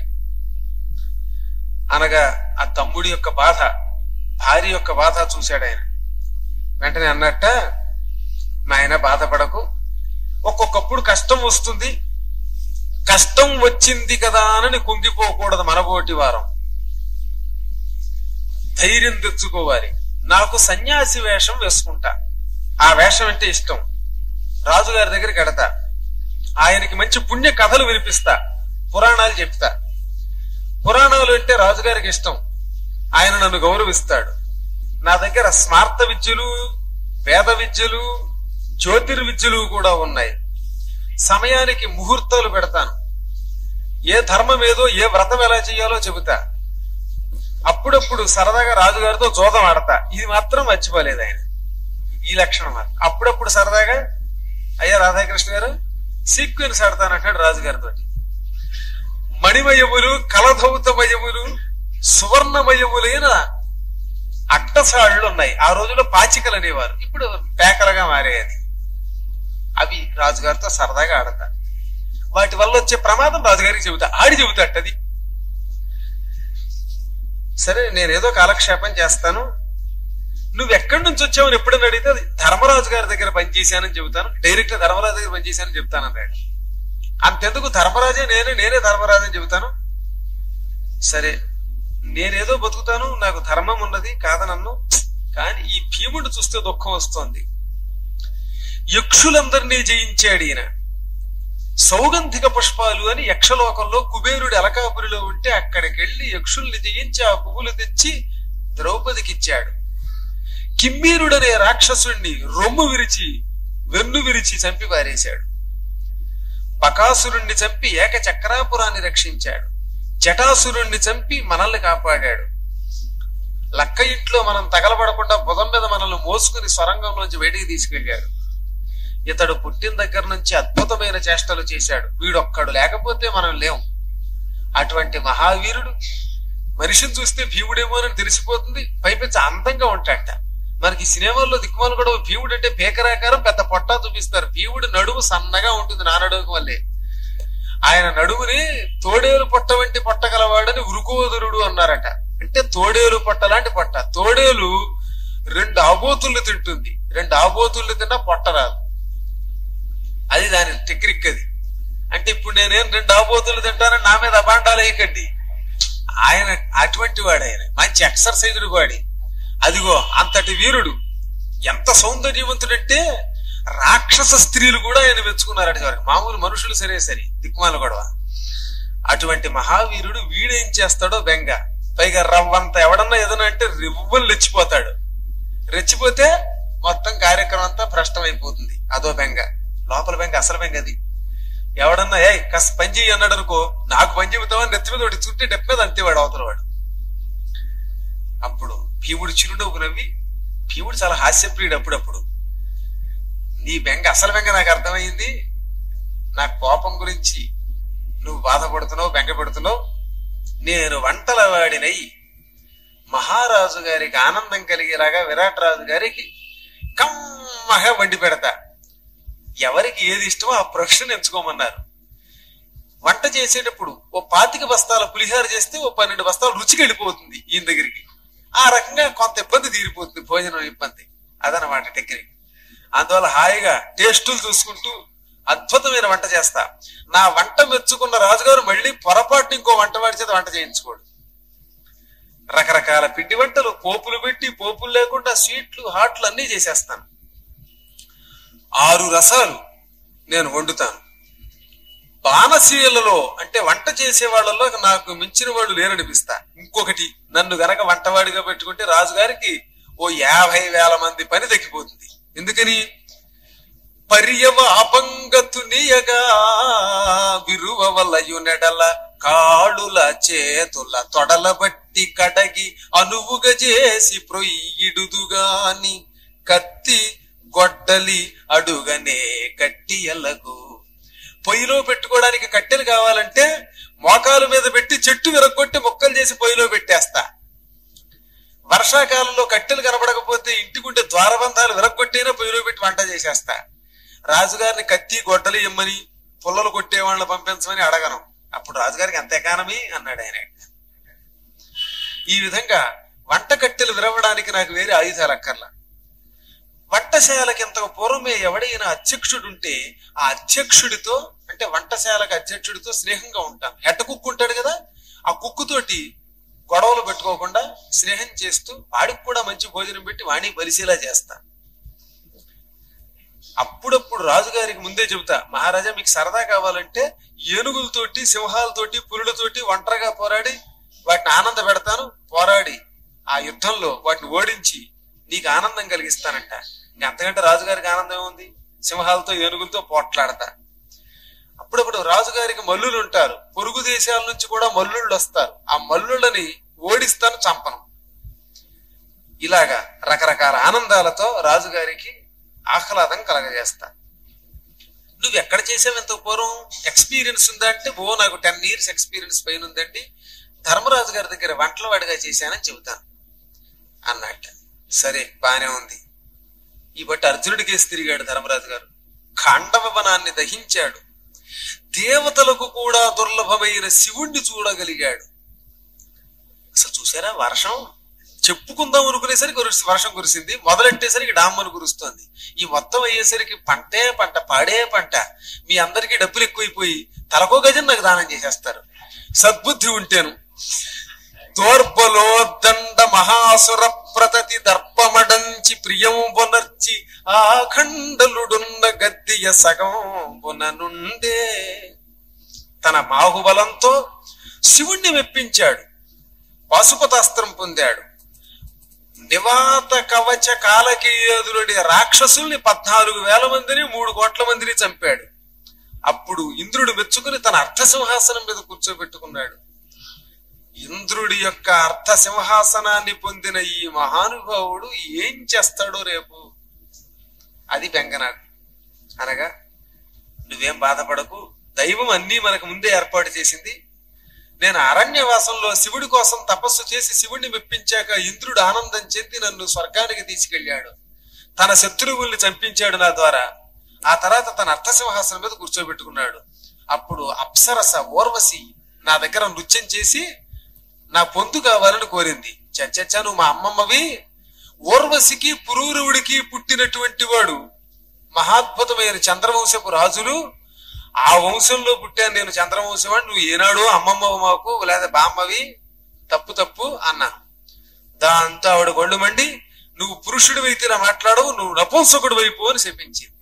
అనగా ఆ తమ్ముడి యొక్క బాధ భార్య యొక్క బాధ చూశాడు ఆయన వెంటనే అన్నట్ట నాయన బాధపడకు ఒక్కొక్కప్పుడు కష్టం వస్తుంది కష్టం వచ్చింది కదా అని కుంగిపోకూడదు మనబోటి వారం ధైర్యం తెచ్చుకోవాలి నాకు సన్యాసి వేషం వేసుకుంటా ఆ వేషం అంటే ఇష్టం రాజుగారి దగ్గరికి ఎడతా ఆయనకి మంచి పుణ్య కథలు వినిపిస్తా పురాణాలు చెప్తా పురాణాలు అంటే రాజుగారికి ఇష్టం ఆయన నన్ను గౌరవిస్తాడు నా దగ్గర స్మార్త విద్యలు వేద విద్యలు జ్యోతిర్విద్యలు కూడా ఉన్నాయి సమయానికి ముహూర్తాలు పెడతాను ఏ ధర్మం ఏదో ఏ వ్రతం ఎలా చేయాలో చెబుతా అప్పుడప్పుడు సరదాగా రాజుగారితో జోదం ఆడతా ఇది మాత్రం మర్చిపోలేదు ఆయన ఈ లక్షణం మాత్రం. అప్పుడప్పుడు సరదాగా అయ్యా రాధాకృష్ణ గారు సీక్వెన్స్ ఆడతానంటాడు రాజుగారితో మణిమయములు కలధౌతమయములు సువర్ణమయములైన అట్టసాళ్ళు ఉన్నాయి ఆ రోజుల్లో పాచికలు అనేవారు ఇప్పుడు పేకలుగా మారేది అవి రాజుగారితో సరదాగా ఆడతా వాటి వల్ల వచ్చే ప్రమాదం రాజుగారికి చెబుతా ఆడి చెబుతాటది సరే నేనేదో కాలక్షేపం చేస్తాను నువ్వు ఎక్కడి నుంచి వచ్చావని ఎప్పుడైనా అడిగితే అది ధర్మరాజు గారి దగ్గర పనిచేశానని చెబుతాను డైరెక్ట్ గా ధర్మరాజు దగ్గర పనిచేశానని చెప్తాను అన్నాడు అంతెందుకు ధర్మరాజే నేనే నేనే ధర్మరాజు అని చెబుతాను సరే నేనేదో బతుకుతాను నాకు ధర్మం ఉన్నది కాదనన్ను కానీ ఈ భీముడు చూస్తే దుఃఖం వస్తోంది యక్షులందరినీ జయించాడు ఈయన సౌగంధిక పుష్పాలు అని యక్షలోకంలో కుబేరుడి అలకాపురిలో ఉంటే అక్కడికి వెళ్లి యక్షుల్ని జయించి ఆ పువ్వులు తెచ్చి ద్రౌపదికిచ్చాడు కిమ్మీరుడనే రాక్షసుణ్ణి రొమ్ము విరిచి వెన్ను విరిచి చంపి పారేశాడు బకాసురుణ్ణి చంపి ఏక చక్రాపురాన్ని రక్షించాడు జటాసురుణ్ణి చంపి మనల్ని కాపాడాడు లక్క ఇంట్లో మనం తగలబడకుండా బుధం మీద మనల్ని మోసుకుని స్వరంగంలోంచి బయటికి తీసుకెళ్ళాడు ఇతడు పుట్టిన దగ్గర నుంచి అద్భుతమైన చేష్టలు చేశాడు వీడొక్కడు లేకపోతే మనం లేం అటువంటి మహావీరుడు మనిషిని చూస్తే భీముడేమోనని తెలిసిపోతుంది పైపెచ్చి అందంగా ఉంటాడట మనకి ఈ సినిమాల్లో దిక్కుమాలు కూడా భీముడు అంటే పేకరాకారం పెద్ద పొట్టా చూపిస్తారు భీముడు నడుము సన్నగా ఉంటుంది నా నడుము వల్లే ఆయన నడుముని తోడేలు పొట్ట వంటి పొట్ట గలవాడని ఉరుకోదురుడు అన్నారట అంటే తోడేలు పొట్ట లాంటి పొట్ట తోడేలు రెండు ఆబోతుల్ని తింటుంది రెండు ఆబోతుల్ని తిన్నా పొట్ట రాదు అది దాని టెక్నిక్ అది అంటే ఇప్పుడు నేనేం రెండు ఆబోతులు తింటానని నా మీద అబాండాలు వేయకండి ఆయన అటువంటి వాడు ఆయన మంచి ఎక్సర్సైజుడు వాడి అదిగో అంతటి వీరుడు ఎంత సౌందర్యవంతుడంటే రాక్షస స్త్రీలు కూడా ఆయన మెచ్చుకున్నారట చివరికి మామూలు మనుషులు సరే సరే దిక్కుమాల గొడవ అటువంటి మహావీరుడు వీడేం చేస్తాడో బెంగ పైగా రవ్వంత ఎవడన్నా ఏదన్నా అంటే రివ్వలు రెచ్చిపోతాడు రెచ్చిపోతే మొత్తం కార్యక్రమం అంతా భ్రష్టమైపోతుంది అదో బెంగ లోపల బెంగ అసలు బెంగ అది ఎవడన్నా ఏ కస్ పని చెయ్యి అన్నాడు అనుకో నాకు పని చెబుతావని నెత్తి మీద ఒకటి చుట్టి డెప్ మీద అంతేవాడు అవతల వాడు అప్పుడు భీముడు చిరునవ్వు నవ్వి భీముడు చాలా హాస్యప్రియుడు అప్పుడప్పుడు నీ బెంగ అసలు బెంగ నాకు అర్థమైంది నా కోపం గురించి నువ్వు బాధపడుతున్నావు బెంగ పెడుతున్నావు నేను వంటల వాడినై మహారాజు గారికి ఆనందం కలిగేలాగా విరాట్ రాజు గారికి కమ్మగా వండి పెడతా ఎవరికి ఏది ఇష్టమో ఆ ప్రొఫెషన్ ఎంచుకోమన్నారు వంట చేసేటప్పుడు ఓ పాతిక బస్తాల పులిహార చేస్తే ఓ పన్నెండు బస్తాలు రుచికి వెళ్ళిపోతుంది ఈయన దగ్గరికి ఆ రకంగా కొంత ఇబ్బంది తీరిపోతుంది భోజనం ఇబ్బంది అదనమాట టెక్నిక్ అందువల్ల హాయిగా టేస్టులు చూసుకుంటూ అద్భుతమైన వంట చేస్తా నా వంట మెచ్చుకున్న రాజుగారు మళ్ళీ పొరపాటు ఇంకో వంట వాడి చేత వంట చేయించుకోడు రకరకాల పిండి వంటలు పోపులు పెట్టి పోపులు లేకుండా స్వీట్లు హాట్లు అన్నీ చేసేస్తాను ఆరు రసాలు నేను వండుతాను బాణసీలలో అంటే వంట చేసే వాళ్ళలో నాకు మించిన వాళ్ళు లేరనిపిస్తా ఇంకొకటి నన్ను గనక వంటవాడిగా పెట్టుకుంటే రాజుగారికి ఓ యాభై వేల మంది పని తగ్గిపోతుంది ఎందుకని పర్యవ అపంగతునియగా విరువ వలయునెడల కాళుల చేతుల తొడల బట్టి కడగి అనువుగా చేసి ప్రొయ్యిడుదుగాని కత్తి గొడ్డలి అడుగనే కట్టియలకు పొయ్యిలో పెట్టుకోవడానికి కట్టెలు కావాలంటే మోకాలు మీద పెట్టి చెట్టు విరగొట్టి మొక్కలు చేసి పొయ్యిలో పెట్టేస్తా వర్షాకాలంలో కట్టెలు కనబడకపోతే ఇంటికుంటే ద్వారబంధాలు విరగొట్టైనా పొయ్యిలో పెట్టి వంట చేసేస్తా రాజుగారిని కత్తి గొడ్డలు ఇమ్మని పుల్లలు కొట్టే వాళ్ళని పంపించమని అడగను అప్పుడు రాజుగారికి ఎంత ఎకానమీ అన్నాడు ఆయన ఈ విధంగా వంట కట్టెలు విరవడానికి నాకు వేరే ఆయుధాలు అక్కర్లా వంటశాలకి ఇంతకు పూర్వమే ఎవడైనా అధ్యక్షుడు ఉంటే ఆ అధ్యక్షుడితో అంటే వంటశాలకు అధ్యక్షుడితో స్నేహంగా ఉంటాను హెడ్ కుక్ ఉంటాడు కదా ఆ కుక్కుతోటి గొడవలు పెట్టుకోకుండా స్నేహం చేస్తూ వాడికి కూడా మంచి భోజనం పెట్టి వాణ్ణి బలిసేలా చేస్తా అప్పుడప్పుడు రాజుగారికి ముందే చెబుతా మహారాజా మీకు సరదా కావాలంటే ఏనుగులతోటి సింహాలతోటి పులులతోటి ఒంటరిగా పోరాడి వాటిని ఆనంద పెడతాను పోరాడి ఆ యుద్ధంలో వాటిని ఓడించి నీకు ఆనందం కలిగిస్తానంట ఇంక అంతకంటే రాజుగారికి ఆనందం ఏముంది సింహాలతో ఏనుగులతో పోట్లాడతా అప్పుడప్పుడు రాజుగారికి మల్లులు ఉంటారు పొరుగు దేశాల నుంచి కూడా మల్లుళ్ళు వస్తారు ఆ మల్లుళ్ళని ఓడిస్తాను చంపను ఇలాగా రకరకాల ఆనందాలతో రాజుగారికి ఆహ్లాదం కలగజేస్తా నువ్వు ఎక్కడ చేసావు ఎంత పూర్వం ఎక్స్పీరియన్స్ ఉందా అంటే ఓ నాకు టెన్ ఇయర్స్ ఎక్స్పీరియన్స్ పైన ఉందండి ధర్మరాజు గారి దగ్గర వంటల వాడిగా చేశానని చెబుతాను అన్నట్ట సరే బానే ఉంది ఈ బట్టి అర్జునుడి కేసు తిరిగాడు ధర్మరాజు గారు ఖాండవ వనాన్ని దహించాడు దేవతలకు కూడా దుర్లభమైన శివుణ్ణి చూడగలిగాడు అసలు చూసారా వర్షం చెప్పుకుందాం అనుకునేసరికి కురిసి- వర్షం కురిసింది మొదలెట్టేసరికి డామ్మను కురుస్తోంది ఈ మొత్తం అయ్యేసరికి పంటే పంట పాడే పంట మీ అందరికీ డబ్బులు ఎక్కువైపోయి తలకో గజం నాకు దానం చేసేస్తారు సద్బుద్ధి ఉంటేను దోర్బలో దండ మహాసుర ప్రతతి దర్పమడంచి ప్రియం బొనర్చి ఆ ఖండలుడున్న గద్దియ సగం బుననుండే తన బాహుబలంతో శివుణ్ణి మెప్పించాడు పాశుపతాస్త్రం పొందాడు నివాత కవచ కాలకీయదులుడి రాక్షసుల్ని పద్నాలుగు వేల మందిని మూడు కోట్ల మందిని చంపాడు అప్పుడు ఇంద్రుడు మెచ్చుకుని తన అర్థ సింహాసనం మీద కూర్చోబెట్టుకున్నాడు ఇంద్రుడి యొక్క అర్థ సింహాసనాన్ని పొందిన ఈ మహానుభావుడు ఏం చేస్తాడో రేపు అది బెంగనాడు అనగా నువ్వేం బాధపడకు దైవం అన్నీ మనకు ముందే ఏర్పాటు చేసింది నేను అరణ్యవాసంలో శివుడి కోసం తపస్సు చేసి శివుడిని మెప్పించాక ఇంద్రుడు ఆనందం చెంది నన్ను స్వర్గానికి తీసుకెళ్లాడు తన శత్రువుల్ని చంపించాడు నా ద్వారా ఆ తర్వాత తన అర్థసింహాసనం మీద కూర్చోబెట్టుకున్నాడు అప్పుడు అప్సరస ఓర్వశి నా దగ్గర నృత్యం చేసి నా పొందు కావాలని కోరింది చచ్చచ్చా నువ్వు మా అమ్మమ్మవి ఓర్వశికి పురూరువుడికి పుట్టినటువంటి వాడు మహాద్భుతమైన చంద్రవంశపు రాజులు ఆ వంశంలో పుట్టాను నేను చంద్రవంశం అని నువ్వు ఏనాడు అమ్మమ్మ మాకు లేదా బామ్మవి తప్పు తప్పు అన్నాను దాంతో ఆవిడ గొళ్ళు మండి నువ్వు పురుషుడు అయితే నా మాట్లాడవు నువ్వు నపుంసకుడు వైపు అని శపించింది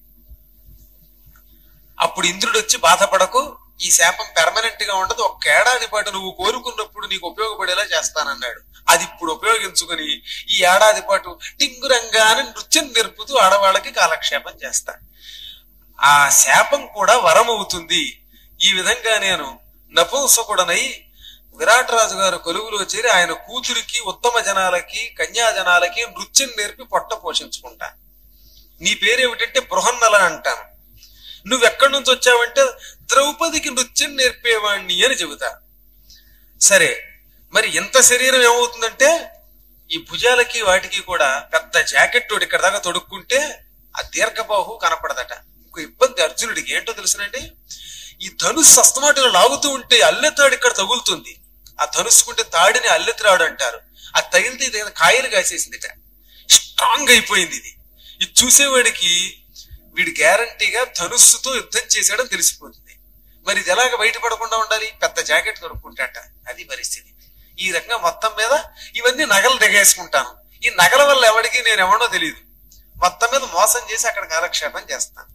అప్పుడు ఇంద్రుడు వచ్చి బాధపడకు ఈ శాపం పెర్మనెంట్ గా ఉండదు ఒక్క ఏడాది పాటు నువ్వు కోరుకున్నప్పుడు నీకు ఉపయోగపడేలా చేస్తానన్నాడు అది ఇప్పుడు ఉపయోగించుకుని ఈ ఏడాది పాటు టింగురంగానే నృత్యం నేర్పుతూ ఆడవాళ్ళకి కాలక్షేపం చేస్తా ఆ శాపం కూడా వరం అవుతుంది ఈ విధంగా నేను నపుంసకుడనై విరాట్ రాజు గారు కొలువులో చేరి ఆయన కూతురికి ఉత్తమ జనాలకి కన్యా జనాలకి నృత్యం నేర్పి పొట్ట పోషించుకుంటా నీ పేరేమిటంటే బృహన్నల అంటాను నువ్వెక్కడి నుంచి వచ్చావంటే ద్రౌపదికి నృత్యం నేర్పేవాణ్ణి అని చెబుతా సరే మరి ఇంత శరీరం ఏమవుతుందంటే ఈ భుజాలకి వాటికి కూడా పెద్ద జాకెట్ ఒకటి ఇక్కడ దాకా తొడుక్కుంటే ఆ దీర్ఘబాహు కనపడదట ఇంకో ఇబ్బంది అర్జునుడికి ఏంటో తెలుసునండి ఈ ధనుస్సు అస్తమాటిలో లాగుతూ ఉంటే అల్లెతాడు ఇక్కడ తగులుతుంది ఆ ధనుస్సుకుంటే తాడిని అల్లెత్రాడు అంటారు ఆ తగిలితే ఇది ఏదో కాయలు కాసేసిందిట స్ట్రాంగ్ అయిపోయింది ఇది ఇది చూసేవాడికి వీడు గ్యారంటీగా ధనుస్సుతో యుద్ధం చేశాడని తెలిసిపోతుంది మరి ఇది ఎలాగ బయటపడకుండా ఉండాలి పెద్ద జాకెట్ కొనుక్కుంటాట అది పరిస్థితి ఈ రకంగా మొత్తం మీద ఇవన్నీ నగలు దిగేసుకుంటాను ఈ నగల వల్ల ఎవరికి నేను ఎవడో తెలియదు మొత్తం మీద మోసం చేసి అక్కడ కాలక్షేపం చేస్తాను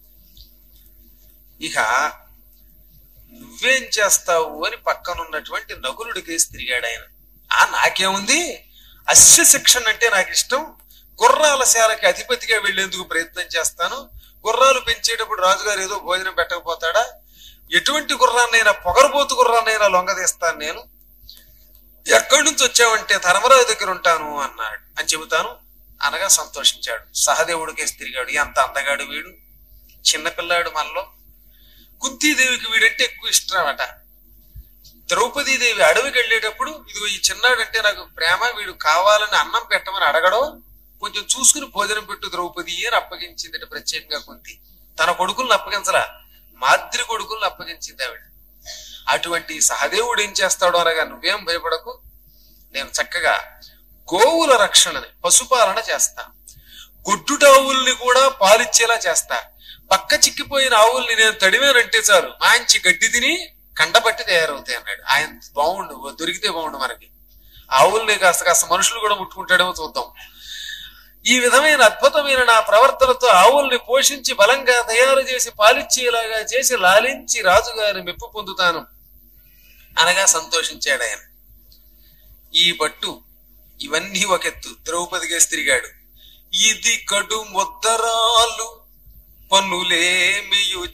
ఇక నువ్వేం చేస్తావు అని పక్కనున్నటువంటి నగులుడి కేసు తిరిగాడు ఆయన ఆ నాకేముంది అశ్వ శిక్షణ అంటే నాకు ఇష్టం గుర్రాల శాలకి అధిపతిగా వెళ్లేందుకు ప్రయత్నం చేస్తాను గుర్రాలు పెంచేటప్పుడు రాజుగారు ఏదో భోజనం పెట్టకపోతాడా ఎటువంటి గుర్రాన్నైనా పొగరబోతు గుర్రాన్నైనా లొంగదీస్తాను నేను ఎక్కడి నుంచి వచ్చావంటే ధర్మరాజు దగ్గర ఉంటాను అన్నాడు అని చెబుతాను అనగా సంతోషించాడు సహదేవుడు కేసు తిరిగాడు ఎంత అందగాడు వీడు చిన్నపిల్లాడు మనలో కుంతీదేవికి వీడంటే ఎక్కువ ఇష్టం అట ద్రౌపదీదేవి అడవికి వెళ్ళేటప్పుడు ఇదిగో ఈ చిన్నాడంటే నాకు ప్రేమ వీడు కావాలని అన్నం పెట్టమని అడగడం కొంచెం చూసుకుని భోజనం పెట్టు ద్రౌపది అని అప్పగించిందట ప్రత్యేకంగా కుంతి తన కొడుకులను అప్పగించలా మాద్రి కొడుకులను అప్పగించింది ఆవిడ అటువంటి సహదేవుడు ఏం చేస్తాడో అనగా నువ్వేం భయపడకు నేను చక్కగా గోవుల రక్షణని పశుపాలన చేస్తా గొడ్డుటావుల్ని కూడా పాలిచ్చేలా చేస్తా పక్క చిక్కిపోయిన ఆవుల్ని నేను తడివేనంటే చాలు మంచి గడ్డి తిని కండబట్టి తయారవుతాయి అన్నాడు ఆయన బాగుండు దొరికితే బాగుండు మనకి ఆవుల్ని కాస్త కాస్త మనుషులు కూడా ముట్టుకుంటాడేమో చూద్దాం ఈ విధమైన అద్భుతమైన నా ప్రవర్తనతో ఆవుల్ని పోషించి బలంగా తయారు చేసి పాలిచ్చేలాగా చేసి లాలించి రాజుగారి మెప్పు పొందుతాను అనగా సంతోషించాడు ఆయన ఈ బట్టు ఇవన్నీ ఒకెత్తు ద్రౌపదిగా తిరిగాడు ఇది కడు ముద్దరాలు పన్నులేమియు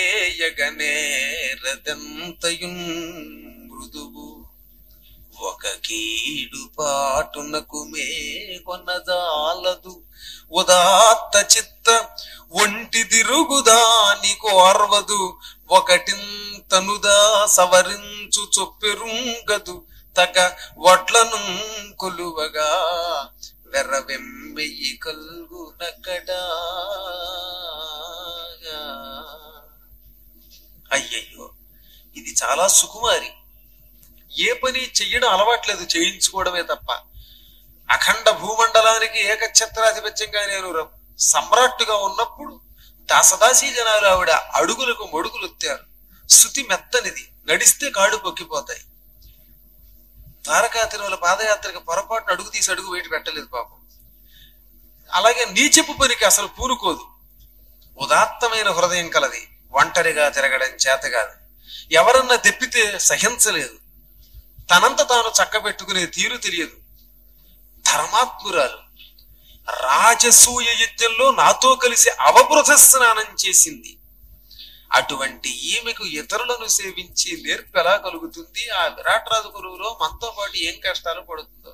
చేయగనేరదంతయున్ మృదువు ఒక కీడు పాటునకు మే కొనదాలదు ఉదాత్త చిత్త ఒంటి తిరుగుదాని కోర్వదు ఒకటింతనుదా సవరించు చొప్పెరుంగదు తగ వడ్లను కొలువగా వెర్రవెమ్మెయ్యి కల్గునకడా అయ్యయ్యో ఇది చాలా సుకుమారి ఏ పని చెయ్యడం అలవాట్లేదు చేయించుకోవడమే తప్ప అఖండ భూమండలానికి ఏకఛత్రాధిపత్యంగా నేను ర- సమ్రాట్టుగా ఉన్నప్పుడు దాసదాసీ జనాలు ఆవిడ అడుగులకు మొడుగులు ఎత్తారు శృతి మెత్తనిది నడిస్తే కాడు పొక్కిపోతాయి తారకా తిరుమల పాదయాత్రకి పొరపాటున అడుగు తీసి అడుగు వేటి పెట్టలేదు పాపం అలాగే నీచెప్పు పనికి అసలు పూనుకోదు ఉదాత్తమైన హృదయం కలది ఒంటరిగా తిరగడం చేత కాదు ఎవరన్నా తెప్పితే సహించలేదు తనంత తాను చక్కబెట్టుకునే తీరు తెలియదు ధర్మాత్మురాలు రాజసూయ యజ్ఞంలో నాతో కలిసి అవబృధ స్నానం చేసింది అటువంటి ఈమెకు ఇతరులను సేవించి నేర్పు ఎలా కలుగుతుంది ఆ విరాట్ రాజు గురువులో మనతో పాటు ఏం కష్టాలు పడుతుందో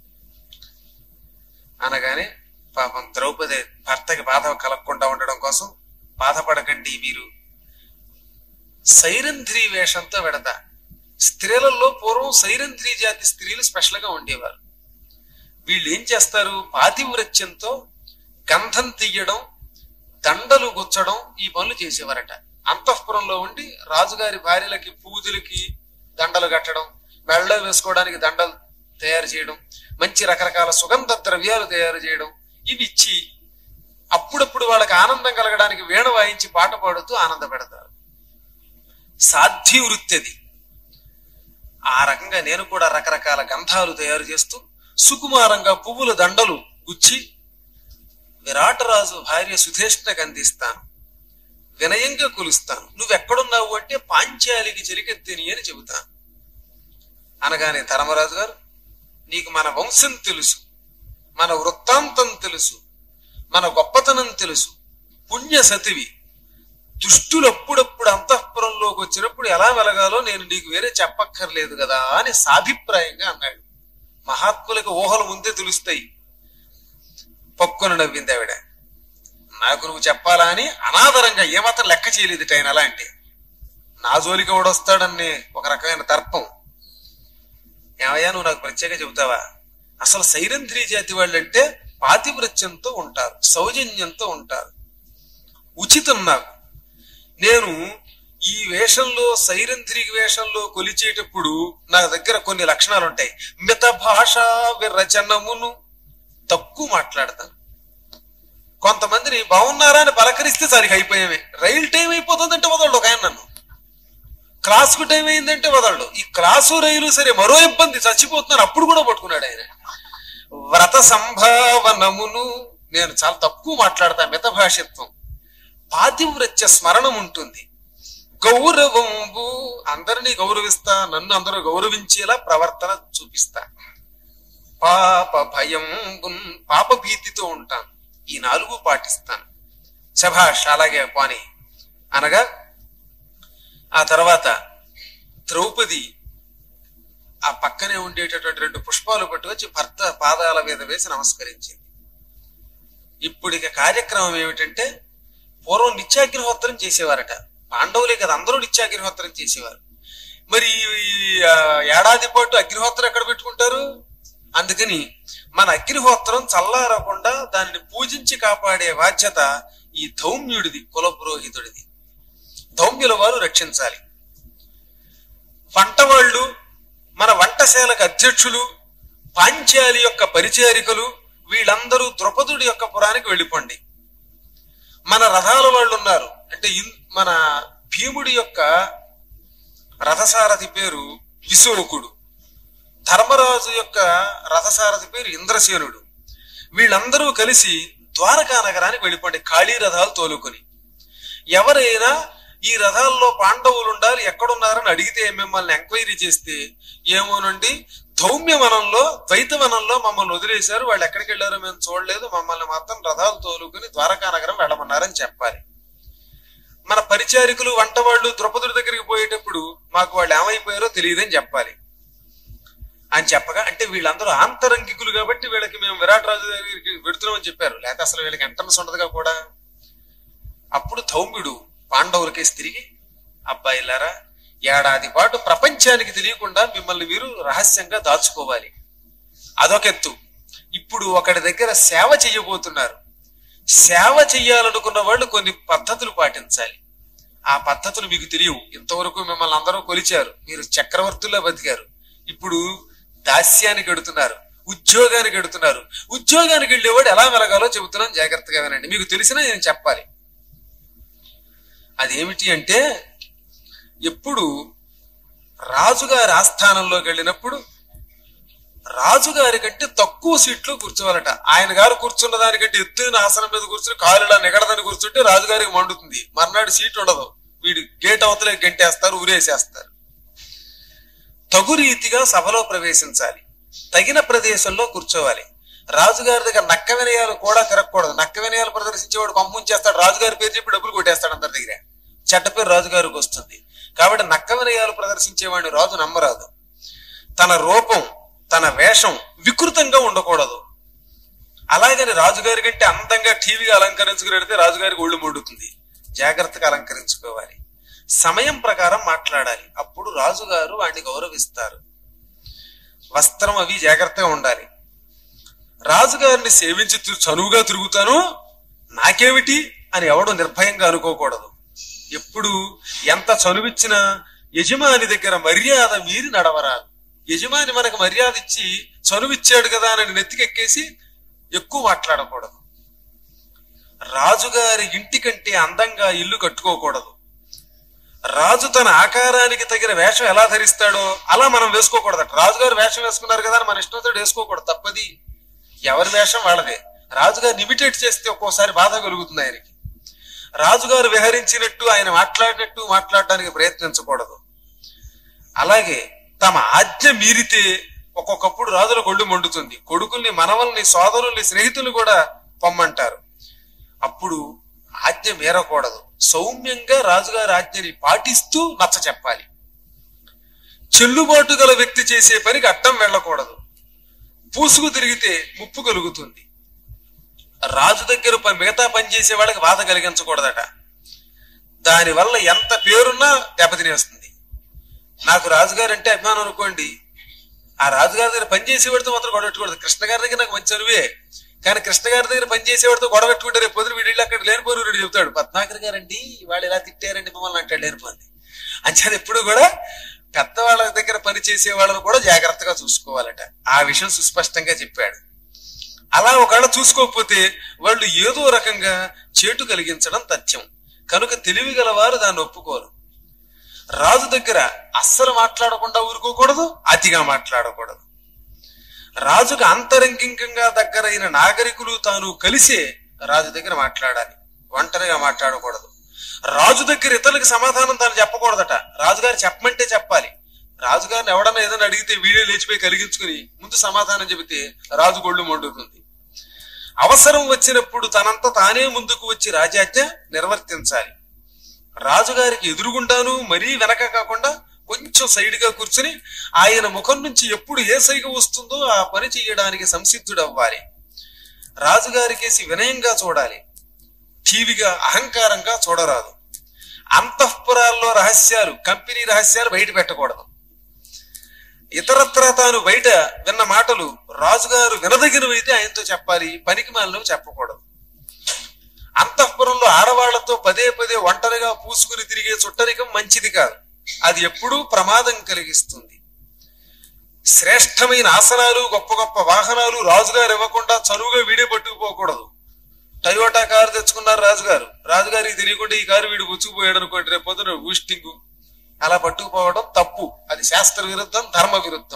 అనగానే పాపం ద్రౌపది భర్తకి బాధ కలగకుండా ఉండడం కోసం బాధపడకండి మీరు సైరంధ్రి వేషంతో వెడతా స్త్రీలలో పూర్వం సైరంధ్రి జాతి స్త్రీలు స్పెషల్ గా ఉండేవారు వీళ్ళు ఏం చేస్తారు పాతివ్రత్యంతో గంధం తీయడం దండలు గుచ్చడం ఈ పనులు చేసేవారట అంతఃపురంలో ఉండి రాజుగారి భార్యలకి పూజలకి దండలు కట్టడం మెళ్ళలో వేసుకోవడానికి దండలు తయారు చేయడం మంచి రకరకాల సుగంధ ద్రవ్యాలు తయారు చేయడం ఇవి ఇచ్చి అప్పుడప్పుడు వాళ్ళకి ఆనందం కలగడానికి వీణ వాయించి పాట పాడుతూ ఆనంద పెడతారు సాధ్య వృత్తి అది ఆ రకంగా నేను కూడా రకరకాల గంధాలు తయారు చేస్తూ సుకుమారంగా పువ్వుల దండలు గుచ్చి విరాటరాజు భార్య సుధేష్ణకు అందిస్తాను వినయంగా కొలుస్తాను నువ్వెక్కడున్నావు అంటే పాంచాలికి చెలికెత్తిని అని చెబుతాను అనగానే ధర్మరాజు గారు నీకు మన వంశం తెలుసు మన వృత్తాంతం తెలుసు మన గొప్పతనం తెలుసు పుణ్య సతివి దుష్టులు అప్పుడప్పుడు అంతఃపురంలోకి వచ్చినప్పుడు ఎలా వెలగాలో నేను నీకు వేరే చెప్పక్కర్లేదు కదా అని సాభిప్రాయంగా అన్నాడు మహాత్ములకు ఊహలు ముందే తెలుస్తాయి పక్కున నవ్వింది ఆవిడ నాకు నువ్వు చెప్పాలా అని అనాదరంగా ఏమాత్రం లెక్క చేయలేదు ఆయన అలా అంటే నా జోలికి ఎవడొస్తాడని ఒక రకమైన తర్పం ఏమయ్యా నువ్వు నాకు ప్రత్యేక చెబుతావా అసలు సైరంధ్రి జాతి వాళ్ళంటే పాతివ్రత్యంతో ఉంటారు సౌజన్యంతో ఉంటారు ఉచితం నాకు నేను ఈ వేషంలో సైరంధ్రి వేషంలో కొలిచేటప్పుడు నా దగ్గర కొన్ని లక్షణాలు ఉంటాయి మిత భాష విరచనమును తక్కువ మాట్లాడతాను కొంతమందిని బాగున్నారా అని పలకరిస్తే సరిగ్గా అయిపోయామే రైల్ టైం అయిపోతుందంటే వదలడు ఒక ఆయన నన్ను క్లాసుకు టైం అయిందంటే వదలడు ఈ క్లాసు రైలు సరే మరో ఇబ్బంది చచ్చిపోతున్నారు అప్పుడు కూడా పట్టుకున్నాడు ఆయన వ్రత సంభావనమును నేను చాలా తక్కువ మాట్లాడతా మిత భాషత్వం పాతివ్రత్య స్మరణం ఉంటుంది గౌరవంబు అందరినీ గౌరవిస్తా నన్ను అందరూ గౌరవించేలా ప్రవర్తన చూపిస్తా పాప భయం పాప భీతితో ఉంటాను ఈ నాలుగు పాటిస్తాను శభాష్ అలాగే పాని అనగా ఆ తర్వాత ద్రౌపది ఆ పక్కనే ఉండేటటువంటి రెండు పుష్పాలు పట్టుకొచ్చి భర్త పాదాల మీద వేసి నమస్కరించింది ఇప్పుడు ఇక కార్యక్రమం ఏమిటంటే పూర్వం నిత్యాగ్నిహోత్రం చేసేవారట పాండవులే కదా అందరూ నిత్యాగ్నిహోత్రం చేసేవారు మరి ఈ, ఆ, ఏడాది పాటు అగ్నిహోత్రం ఎక్కడ పెట్టుకుంటారు అందుకని మన అగ్నిహోత్రం చల్లారకుండా దానిని పూజించి కాపాడే బాధ్యత ఈ ధౌమ్యుడిది కుల పురోహితుడిది ధౌమ్యుల వారు రక్షించాలి వంట వాళ్ళు మన వంటశాలకు అధ్యక్షులు పాంచాలి యొక్క పరిచారికలు వీళ్ళందరూ ద్రౌపదుడి యొక్క పురానికి వెళ్ళిపోండి మన రథాల వాళ్ళు ఉన్నారు అంటే ఇన్- మన భీముడి యొక్క రథసారథి పేరు విశోకుడు ధర్మరాజు యొక్క రథసారథి పేరు ఇంద్రసేనుడు వీళ్ళందరూ కలిసి ద్వారకా నగరానికి వెళ్ళిపోండి ఖాళీ రథాలు తోలుకొని ఎవరైనా ఈ రథాల్లో పాండవులు ఉండాలి ఎక్కడున్నారని అడిగితే మిమ్మల్ని ఎంక్వైరీ చేస్తే ఏమోనండి ధౌమ్య వనంలో ద్వైత వనంలో మమ్మల్ని వదిలేశారు వాళ్ళు ఎక్కడికి వెళ్ళారో మేము చూడలేదు మమ్మల్ని మాత్రం రథాలు తోలుకుని ద్వారకా నగరం వెళ్ళమన్నారని చెప్పాలి మన పరిచారికులు వంట వాళ్ళు ద్రౌపదుడి దగ్గరికి పోయేటప్పుడు మాకు వాళ్ళు ఏమైపోయారో తెలియదని చెప్పాలి అని చెప్పగా అంటే వీళ్ళందరూ ఆంతరంగికులు కాబట్టి వీళ్ళకి మేము విరాట్ రాజు దగ్గరికి పెడుతున్నామని చెప్పారు లేకపోతే అసలు వీళ్ళకి ఎంట్రన్స్ ఉండదుగా కూడా అప్పుడు ధౌమ్యుడు పాండవులకేసి తిరిగి అబ్బాయిలారా ఏడాది పాటు ప్రపంచానికి తెలియకుండా మిమ్మల్ని మీరు రహస్యంగా దాచుకోవాలి అదొక ఎత్తు ఇప్పుడు ఒకటి దగ్గర సేవ చెయ్యబోతున్నారు సేవ చెయ్యాలనుకున్న వాళ్ళు కొన్ని పద్ధతులు పాటించాలి ఆ పద్ధతులు మీకు తెలియవు ఇంతవరకు మిమ్మల్ని అందరూ కొలిచారు మీరు చక్రవర్తుల్లో బతికారు ఇప్పుడు దాస్యానికి ఎడుతున్నారు ఉద్యోగానికి ఎడుతున్నారు ఉద్యోగానికి వెళ్ళేవాడు ఎలా వెలగాలో చెబుతున్నాను జాగ్రత్తగా వినండి మీకు తెలిసినా నేను చెప్పాలి అదేమిటి అంటే ఎప్పుడు రాజుగారి ఆస్థానంలోకి వెళ్ళినప్పుడు రాజుగారి కంటే తక్కువ సీట్లో కూర్చోవాలట ఆయన గారు కూర్చున్న దానికంటే ఎత్తైన ఆసనం మీద కూర్చుని కాలులా నిగడదని కూర్చుంటే రాజుగారికి మండుతుంది మర్నాడు సీట్ ఉండదు వీడు గేట్ అవతలే గంటేస్తారు ఊరేసేస్తారు తగు రీతిగా సభలో ప్రవేశించాలి తగిన ప్రదేశంలో కూర్చోవాలి రాజుగారి దగ్గర నక్క వినయాలు కూడా తిరగకూడదు నక్క వినయాలు ప్రదర్శించేవాడు పంపించేస్తాడు రాజుగారి పేరు చెప్పి డబ్బులు కొట్టేస్తాడు అందరి దగ్గర చెడ్డ పేరు రాజుగారికి వస్తుంది కాబట్టి నక్క వినయాలు ప్రదర్శించేవాడిని రాజు నమ్మరాదు తన రూపం తన వేషం వికృతంగా ఉండకూడదు అలాగని రాజుగారి కంటే అందంగా టీవీగా అలంకరించుకుని వెడితే రాజుగారికి ఒళ్ళు మండుతుంది జాగ్రత్తగా అలంకరించుకోవాలి సమయం ప్రకారం మాట్లాడాలి అప్పుడు రాజుగారు వాడిని గౌరవిస్తారు వస్త్రం అవి జాగ్రత్తగా ఉండాలి రాజుగారిని సేవించి తి- చనువుగా తిరుగుతాను నాకేమిటి అని ఎవడు నిర్భయంగా అనుకోకూడదు ఎప్పుడు ఎంత చనువిచ్చినా యజమాని దగ్గర మర్యాద మీరి నడవరాదు యజమాని మనకు మర్యాద ఇచ్చి చనువిచ్చాడు కదా అని నెత్తికెక్కేసి ఎక్కువ మాట్లాడకూడదు రాజుగారి ఇంటి కంటే అందంగా ఇల్లు కట్టుకోకూడదు రాజు తన ఆకారానికి తగిన వేషం ఎలా ధరిస్తాడో అలా మనం వేసుకోకూడదట రాజుగారు వేషం వేసుకున్నారు కదా అని మన ఇష్టంతో వేసుకోకూడదు తప్పది ఎవరి వేషం వాళ్ళదే రాజుగారు ఇమిటేట్ చేస్తే ఒక్కోసారి బాధ కలుగుతుంది ఆయనకి రాజుగారు విహరించినట్టు ఆయన మాట్లాడినట్టు మాట్లాడడానికి ప్రయత్నించకూడదు అలాగే తమ ఆజ్ఞ మీరితే ఒక్కొక్కప్పుడు రాజుల కొళ్ళు మండుతుంది కొడుకుల్ని మనవల్ని సోదరుల్ని స్నేహితులు కూడా పొమ్మంటారు అప్పుడు ఆజ్ఞ మీరకూడదు సౌమ్యంగా రాజుగారి ఆజ్ఞని పాటిస్తూ నచ్చ చెప్పాలి చెల్లుబాటు గల వ్యక్తి చేసే పనికి అడ్డం వెళ్ళకూడదు పూసుకు తిరిగితే ముప్పు కలుగుతుంది రాజు దగ్గర ప- మిగతా పని చేసే వాళ్ళకి బాధ కలిగించకూడదట దానివల్ల ఎంత పేరున్నా దెబ్బతినేస్తుంది నాకు రాజుగారు అంటే అభిమానం అనుకోండి ఆ రాజుగారి దగ్గర పని చేసేవాడితో మాత్రం గొడవ పెట్టుకోవద్దు కృష్ణ గారి దగ్గర నాకు మంచి అనువే కానీ కృష్ణ గారి దగ్గర పని చేసేవాడితో గొడవ పెట్టుకుంటే రేపు పొద్దున వీడి అక్కడ లేనిపోరు వీడు చెప్తాడు పద్మాకర్ గారండి వాళ్ళు ఇలా తిట్టారండి మమ్మల్ని అంటాడు లేనిపోయింది అంచేది ఎప్పుడు కూడా పెద్దవాళ్ళ దగ్గర పని చేసే వాళ్ళని కూడా జాగ్రత్తగా చూసుకోవాలట ఆ విషయం సుస్పష్టంగా చెప్పాడు అలా ఒకవేళ చూసుకోకపోతే వాళ్ళు ఏదో రకంగా చేటు కలిగించడం తథ్యం కనుక తెలివి గలవారు దాన్ని ఒప్పుకోరు రాజు దగ్గర అస్సలు మాట్లాడకుండా ఊరుకోకూడదు అతిగా మాట్లాడకూడదు రాజుకు అంతరంగికంగా దగ్గరైన నాగరికులు తాను కలిసే రాజు దగ్గర మాట్లాడాలి ఒంటరిగా మాట్లాడకూడదు రాజు దగ్గర ఇతరులకు సమాధానం తాను చెప్పకూడదట రాజుగారు చెప్పమంటే చెప్పాలి రాజుగారిని ఎవడన్నా ఏదైనా అడిగితే వీడియో లేచిపోయి కలిగించుకుని ముందు సమాధానం చెబితే రాజు గొళ్ళు మండుతుంది అవసరం వచ్చినప్పుడు తనంత తానే ముందుకు వచ్చి రాజాజ్ఞ నిర్వర్తించాలి రాజుగారికి ఎదురుగుండాను మరీ వెనక కాకుండా కొంచెం సైడ్ గా కూర్చుని ఆయన ముఖం నుంచి ఎప్పుడు ఏ సైగ వస్తుందో ఆ పని చేయడానికి సంసిద్ధుడవ్వాలి రాజుగారికేసి వినయంగా చూడాలి ఠీవిగా అహంకారంగా చూడరాదు అంతఃపురాల్లో రహస్యాలు కంపెనీ రహస్యాలు బయట పెట్టకూడదు ఇతరత్ర తాను బయట విన్న మాటలు రాజుగారు వినదగినవైతే ఆయనతో చెప్పాలి పనికి మాలినవి చెప్పకూడదు అంతఃపురంలో ఆడవాళ్లతో పదే పదే ఒంటరిగా పూసుకుని తిరిగే చుట్టరికం మంచిది కాదు అది ఎప్పుడూ ప్రమాదం కలిగిస్తుంది శ్రేష్టమైన ఆసనాలు గొప్ప గొప్ప వాహనాలు రాజుగారు ఇవ్వకుండా చనువుగా వీడే పట్టుకుపోకూడదు టయోటా కారు తెచ్చుకున్నారు రాజుగారు రాజుగారికి తెలియకుండా ఈ కారు వీడు పుచ్చుకుపోయాడు అనుకోండి రేపు పొద్దున ఊస్టింగ్ అలా పట్టుకుపోవడం తప్పు అది శాస్త్ర విరుద్ధం ధర్మ విరుద్ధం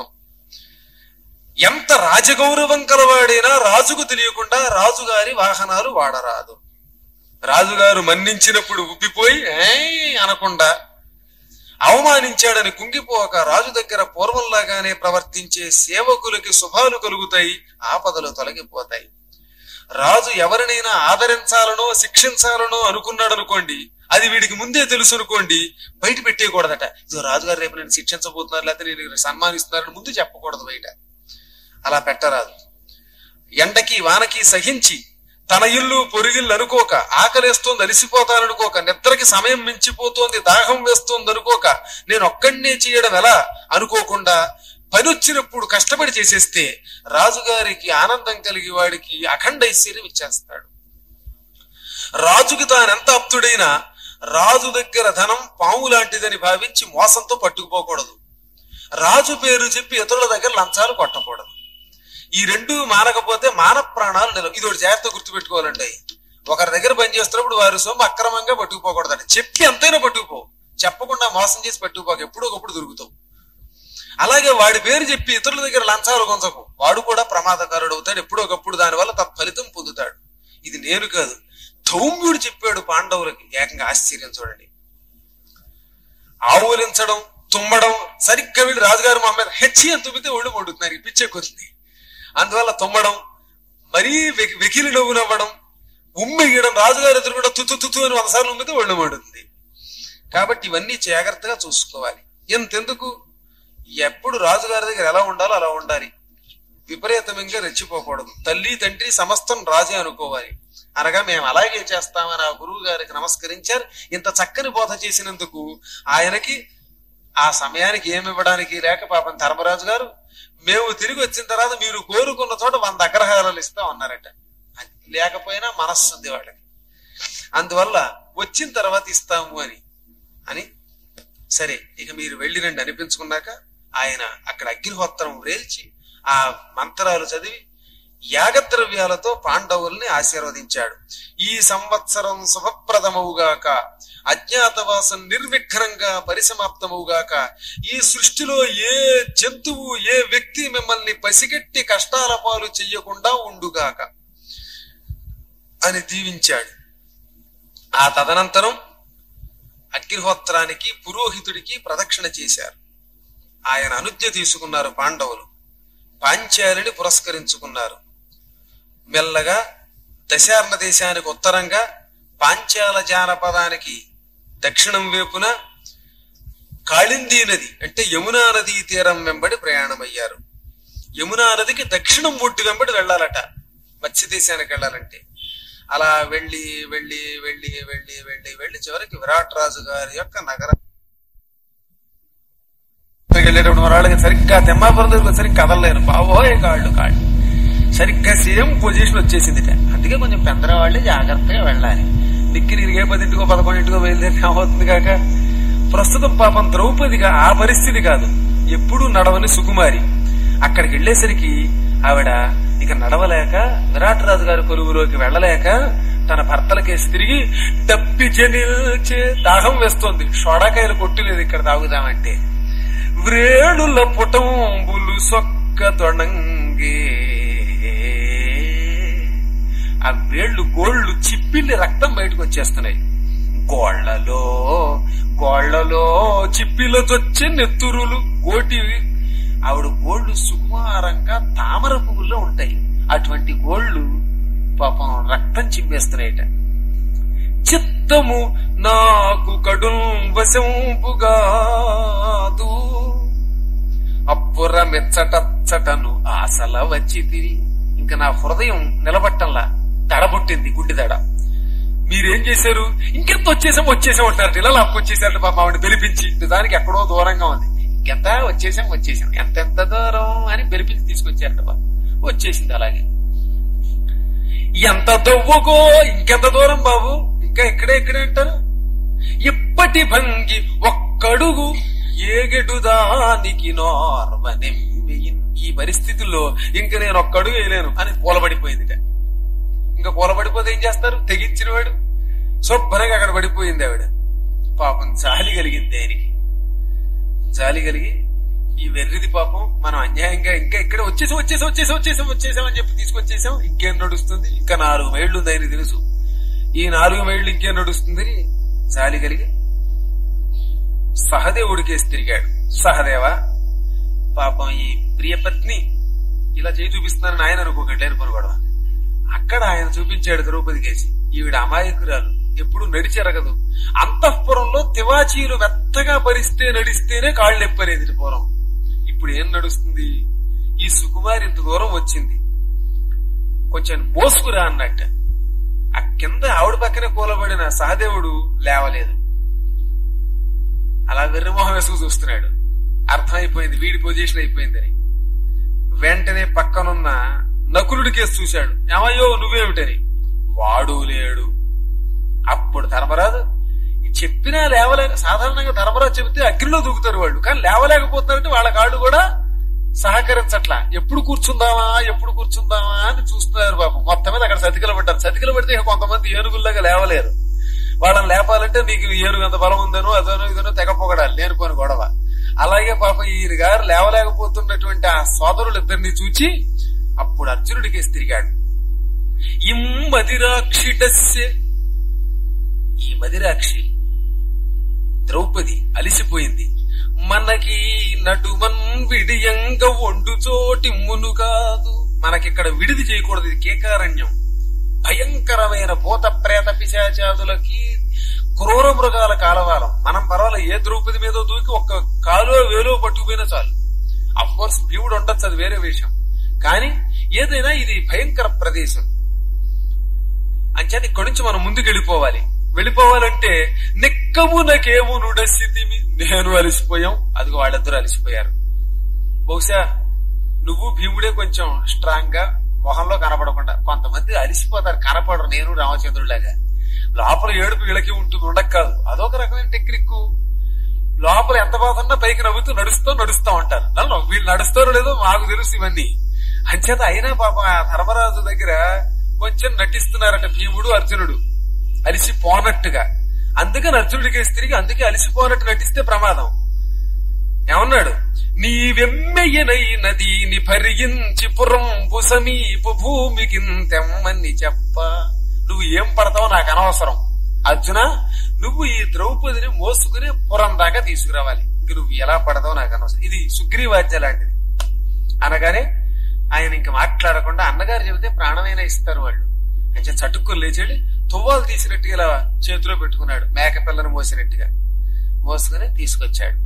ఎంత రాజగౌరవం కలవాడైనా రాజుకు తెలియకుండా రాజుగారి వాహనాలు వాడరాదు రాజుగారు మన్నించినప్పుడు ఉబ్బిపోయి "ఏయ్" అనకుండా అవమానించాడని కుంగిపోక రాజు దగ్గర పూర్వంలాగానే ప్రవర్తించే సేవకులకి శుభాలు కలుగుతాయి ఆపదలు తొలగిపోతాయి రాజు ఎవరినైనా ఆదరించాలనో శిక్షించాలనో అనుకున్నాడు అనుకోండి అది వీడికి ముందే తెలుసు అనుకోండి బయట పెట్టేయకూడదట ఇదో రాజుగారు రేపు నేను శిక్షించబోతున్నారు లేకపోతే నేను సన్మానిస్తున్నారని ముందు చెప్పకూడదు బయట అలా పెట్టరాదు ఎండకి వానకి సహించి తన ఇల్లు పొరుగిల్లు అనుకోక ఆకలేస్తోంది అలిసిపోతాననుకోక నిద్రకి సమయం మించిపోతోంది దాహం వేస్తోంది అనుకోక నేను ఒక్కడినే చేయడం ఎలా అనుకోకుండా పని వచ్చినప్పుడు కష్టపడి చేసేస్తే రాజుగారికి ఆనందం కలిగి వాడికి అఖండ ఐశ్వర్యం ఇచ్చేస్తాడు రాజుకి తానెంత అప్తుడైనా రాజు దగ్గర ధనం పాము లాంటిదని భావించి మోసంతో పట్టుకుపోకూడదు రాజు పేరు చెప్పి ఇతరుల దగ్గర లంచాలు కొట్టకూడదు ఈ రెండు మానకపోతే మాన ప్రాణాలు నిలవ ఇది ఒకటి జాగ్రత్త గుర్తుపెట్టుకోవాలండి ఒకరి దగ్గర పనిచేస్తున్నప్పుడు వారి సొమ్ము అక్రమంగా పట్టుకుపోకూడదండి చెప్పి ఎంతైనా పట్టుకుపో చెప్పకుండా మోసం చేసి పట్టుకుపోక ఎప్పుడో ఒకప్పుడు దొరుకుతావు అలాగే వాడి పేరు చెప్పి ఇతరుల దగ్గర లంచాలు కొంచకు వాడు కూడా ప్రమాదకారుడు అవుతాడు ఎప్పుడో ఒకప్పుడు దానివల్ల తత్ఫలితం పొందుతాడు ఇది నేను కాదు ధౌమ్యుడు చెప్పాడు పాండవులకి ఏకంగా ఆశ్చర్యం చూడండి ఆవులించడం తుమ్మడం సరిగ్గా వీళ్ళు రాజుగారు మా మీద హెచ్చి అని తుమ్మితే ఒళ్ళు మండుతున్నారు ఈ పిచ్చే కొద్ది అందువల్ల తుమ్మడం మరీ వెకి- వెకిలి నవ్వు నవ్వడం ఉమ్మిగడం రాజుగారు ఎదురు కూడా తుతు తుతు అని వందసార్లు ఉమ్మితే ఒళ్ళు మండుతుంది కాబట్టి ఇవన్నీ జాగ్రత్తగా చూసుకోవాలి ఎంతెందుకు ఎప్పుడు రాజుగారి దగ్గర ఎలా ఉండాలో అలా ఉండాలి విపరీతంగా రెచ్చిపోకూడదు తల్లి తండ్రి సమస్తం రాజే అనుకోవాలి అనగా మేము అలాగే చేస్తామని ఆ గురువు గారికి నమస్కరించారు ఇంత చక్కని బోధ చేసినందుకు ఆయనకి ఆ సమయానికి ఏమి ఇవ్వడానికి లేక పాపం ధర్మరాజు గారు మేము తిరిగి వచ్చిన తర్వాత మీరు కోరుకున్న చోట వంద అగ్రహారాలు ఇస్తాం అన్నారట అది లేకపోయినా మనస్సు ఉంది వాళ్ళకి అందువల్ల వచ్చిన తర్వాత ఇస్తాము అని అని సరే ఇక మీరు వెళ్ళి రండి అనిపించుకున్నాక ఆయన అక్కడ అగ్నిహోత్రం రేల్చి ఆ మంత్రాలు చదివి యాగద్రవ్యాలతో పాండవుల్ని ఆశీర్వదించాడు ఈ సంవత్సరం శుభప్రదమవుగాక అజ్ఞాతవాసం నిర్విఘ్నంగా పరిసమాప్తమవుగాక ఈ సృష్టిలో ఏ జంతువు ఏ వ్యక్తి మిమ్మల్ని పసిగట్టి కష్టాల పాలు చెయ్యకుండా ఉండుగాక అని దీవించాడు ఆ తదనంతరం అగ్నిహోత్రానికి పురోహితుడికి ప్రదక్షిణ చేశారు ఆయన అనుజ్ఞ తీసుకున్నారు పాండవులు పాంచాలిని పురస్కరించుకున్నారు మెల్లగా దశార్ణ దేశానికి ఉత్తరంగా పాంచాల జానపదానికి దక్షిణం వైపున కాళిందీ నది అంటే యమునా నదీ తీరం వెంబడి ప్రయాణమయ్యారు యమునా నదికి దక్షిణం ఒడ్డు వెంబడి వెళ్ళాలట మత్స్య దేశానికి వెళ్ళాలంటే అలా వెళ్ళి వెళ్ళి వెళ్ళి వెళ్ళి వెళ్ళి వెళ్ళి చివరికి విరాట్ రాజు గారి యొక్క నగరం వెళ్ళేటప్పుడు మన వాళ్ళకి సరిగ్గా తెమ్మాపురం దగ్గర సరిగ్గా కదలలేరు బాబోయే కాళ్ళు కాళ్ళు సరిగ్గా సేమ్ పొజిషన్ వచ్చేసిందిట అందుకే కొంచెం పెద్దల వాళ్ళే జాగ్రత్తగా వెళ్ళాలి నిక్కి నీరు ఏ పదింటికో పదకొండింటికో బయలుదేరి ఏమవుతుంది కాక ప్రస్తుతం పాపం ద్రౌపదిగా ఆ పరిస్థితి కాదు ఎప్పుడూ నడవని సుకుమారి అక్కడికి వెళ్ళేసరికి ఆవిడ ఇక నడవలేక విరాట్ రాజు గారి కొలువులోకి వెళ్ళలేక తన భర్తలకేసి తిరిగి డప్పి జనిల్చే దాహం వేస్తోంది షోడాకాయలు కొట్టులేదు ఇక్కడ తాగుదామంటే వ్రేణుల పుటంబులు సొక్క తొణంగే ఆ వేళ్లు గోళ్లు చిప్పిల్లి రక్తం బయటకు వచ్చేస్తున్నాయి గోళ్లలో గోళ్లలో చిప్పిలతొచ్చే నెత్తురులు గోటివి ఆవిడ గోళ్లు సుకుమారంగా తామర పువ్వుల్లో ఉంటాయి అటువంటి గోళ్లు పాపం రక్తం చింపేస్తున్నాయట చిత్తము నాకు కడుం వశంపుగాదు అప్పుర మెచ్చటచ్చటను ఆశల వచ్చి తిరి ఇంకా నా హృదయం నిలబట్టంలా దడబుట్టింది గుండె దడ మీరేం చేశారు ఇంకెంత వచ్చేసాం వచ్చేసాం అంటారు ఇలా లాక్కొచ్చేసారు పాప ఆవిడ పిలిపించి దానికి ఎక్కడో దూరంగా ఉంది ఇంకెంత వచ్చేసాం వచ్చేసాం ఎంతెంత దూరం అని పిలిపించి తీసుకొచ్చారట పాప వచ్చేసింది అలాగే ఎంత దొవ్వకో ఇంకెంత దూరం బాబు ఇంకా ఇక్కడే ఇక్కడే అంటారు ఇప్పటి భంగి ఒక్కడుగు ఏగెడు దానికి నోర్వనెమ్మియిన్. ఈ పరిస్థితుల్లో ఇంక నేను ఒక్కడుగు వేయలేను అని కూలబడిపోయిందిట ఇంకా కూలబడిపోతే ఏం చేస్తారు తెగించిన వాడు శుభ్రంగా అక్కడ పడిపోయింది ఆవిడ పాపం జాలి కలిగింది ఆయనకి జాలి కలిగి ఈ వెర్రిది పాపం మనం అన్యాయంగా ఇంకా ఇక్కడ వచ్చేసాం వచ్చేసాం వచ్చేసాం వచ్చేసాం వచ్చేసాం అని చెప్పి తీసుకొచ్చేసాం ఇంకేం నడుస్తుంది ఇంకా నాలుగు మైళ్ళు ఉంది ఆయన తెలుసు ఈ నాలుగు మైళ్ళు ఇంకేం నడుస్తుంది జాలి కలిగి సహదేవుడికేసి తిరిగాడు సహదేవ పాపం ఈ ప్రియపత్ని ఇలా చేయి చూపిస్తున్నానని ఆయన అనుకోకండి లేని పనుగొడవ అక్కడ ఆయన చూపించాడు ద్రౌపది కేసి ఈవిడ అమాయకురాలు ఎప్పుడు నడిచెరగదు అంతఃపురంలో తివాచీలు మెత్తగా పరిస్తే నడిస్తేనే కాళ్ళు ఎప్పనేది పూర్వం ఇప్పుడు ఏం నడుస్తుంది ఈ సుకుమారి ఇంత దూరం వచ్చింది కొంచెం మోసుకురా అన్నట్ట ఆ కింద ఆవిడ పక్కనే కూలబడిన సహదేవుడు లేవలేదు అలా వెర్రిమోహం వేసుకు చూస్తున్నాడు అర్థమైపోయింది వీడి పొజిషన్ అయిపోయిందని వెంటనే పక్కనున్న నకులుడి కేసు చూశాడు ఏమయ్యో నువ్వేమిటని వాడు లేడు అప్పుడు ధర్మరాజు ఈ చెప్పినా లేవలేక సాధారణంగా ధర్మరాజు చెబితే అగ్నిలో దూకుతారు వాళ్ళు కానీ లేవలేకపోతున్నారంటే వాళ్ళ కాళ్ళు కూడా సహకరించట్లా ఎప్పుడు కూర్చుందామా ఎప్పుడు కూర్చుందామా అని చూస్తున్నారు పాపం మొత్తం మీద అక్కడ సతికిల పడ్డారు సతికిల పడితే ఇక కొంతమంది ఏనుగుల్లాగా లేవలేరు వాళ్ళని లేపాలంటే నీకు ఏనుగు ఎంత బలం ఉందనో అదనో ఇదనో తెగ పొగడాలి లేనిపోని గొడవ అలాగే పాప ఈయన గారు లేవలేకపోతున్నటువంటి ఆ సోదరులు ఇద్దరిని చూచి అప్పుడు అర్జునుడికి తిరిగాడు ఇం మదిరాక్షిటస్య ఈ మదిరాక్షి ద్రౌపది అలిసిపోయింది మనకి నడుమన్ విడియంగ ఒండు చోటిమ్మును కాదు మనకిక్కడ విడిది చేయకూడదు ఇది కేకారణ్యం భయంకరమైన భూత ప్రేత పిశాచాదులకి క్రూర మృగాల కాలవాలం మనం పర్వాలేదు ఏ ద్రౌపది మీదో దూకి ఒక్క కాలో వేలో పట్టుకుపోయినా చాలు అఫ్ కోర్స్ భీముడు ఉండొచ్చు అది వేరే విషయం కానీ ఏదైనా ఇది భయంకర ప్రదేశం అంచేత ఇక్కడి నుంచి మనం ముందుకు వెళ్ళిపోవాలి వెళ్ళిపోవాలంటే నిక్కమునకేము నుడస్థితిమి నేను అలసిపోయాం అదిగో వాళ్ళిద్దరూ అలసిపోయారు బహుశా నువ్వు భీముడే కొంచెం స్ట్రాంగ్ గా మొహంలో కనపడకుండా కొంతమంది అలిసిపోతారు కనపడరు నేను రామచంద్రుడిలాగా లోపల ఏడుపు వీళ్ళకి ఉంటుంది ఉండక కాదు అదొక రకమైన టెక్నిక్ లోపల ఎంత బాధ ఉన్నా పైకి నవ్వుతూ నడుస్తూ నడుస్తూ ఉంటారు నన్ను వీళ్ళు నడుస్తారో లేదో మాకు తెలుసు ఇవన్నీ అంచేత అయినా పాప ఆ ధర్మరాజు దగ్గర కొంచెం నటిస్తున్నారట భీముడు అర్జునుడు అలిసిపోనట్టుగా అందుకని అర్జునుడికి తిరిగి అందుకే అలిసిపోనట్టు నటిస్తే ప్రమాదం ఏమన్నాడు నీ వెమ్మెయ్యనై నదీని పరిగించి పురంపు సమీపు భూమికి తెమ్మని చెప్ప నువ్వు ఏం పడతావో నాకు అనవసరం అర్జున నువ్వు ఈ ద్రౌపదిని మోసుకుని పురం దాకా తీసుకురావాలి ఇంక నువ్వు ఎలా పడతావో నాకు అనవసరం ఇది సుగ్రీవాద్య లాంటిది అనగానే ఆయన ఇంక మాట్లాడకుండా అన్నగారు చెబితే ప్రాణమైనా ఇస్తారు వాళ్ళు అంటే చటుక్కులు లేచేడి తువ్వాలు తీసినట్టుగా ఇలా చేతిలో పెట్టుకున్నాడు మేక పిల్లను మోసినట్టుగా మోసుకుని తీసుకొచ్చాడు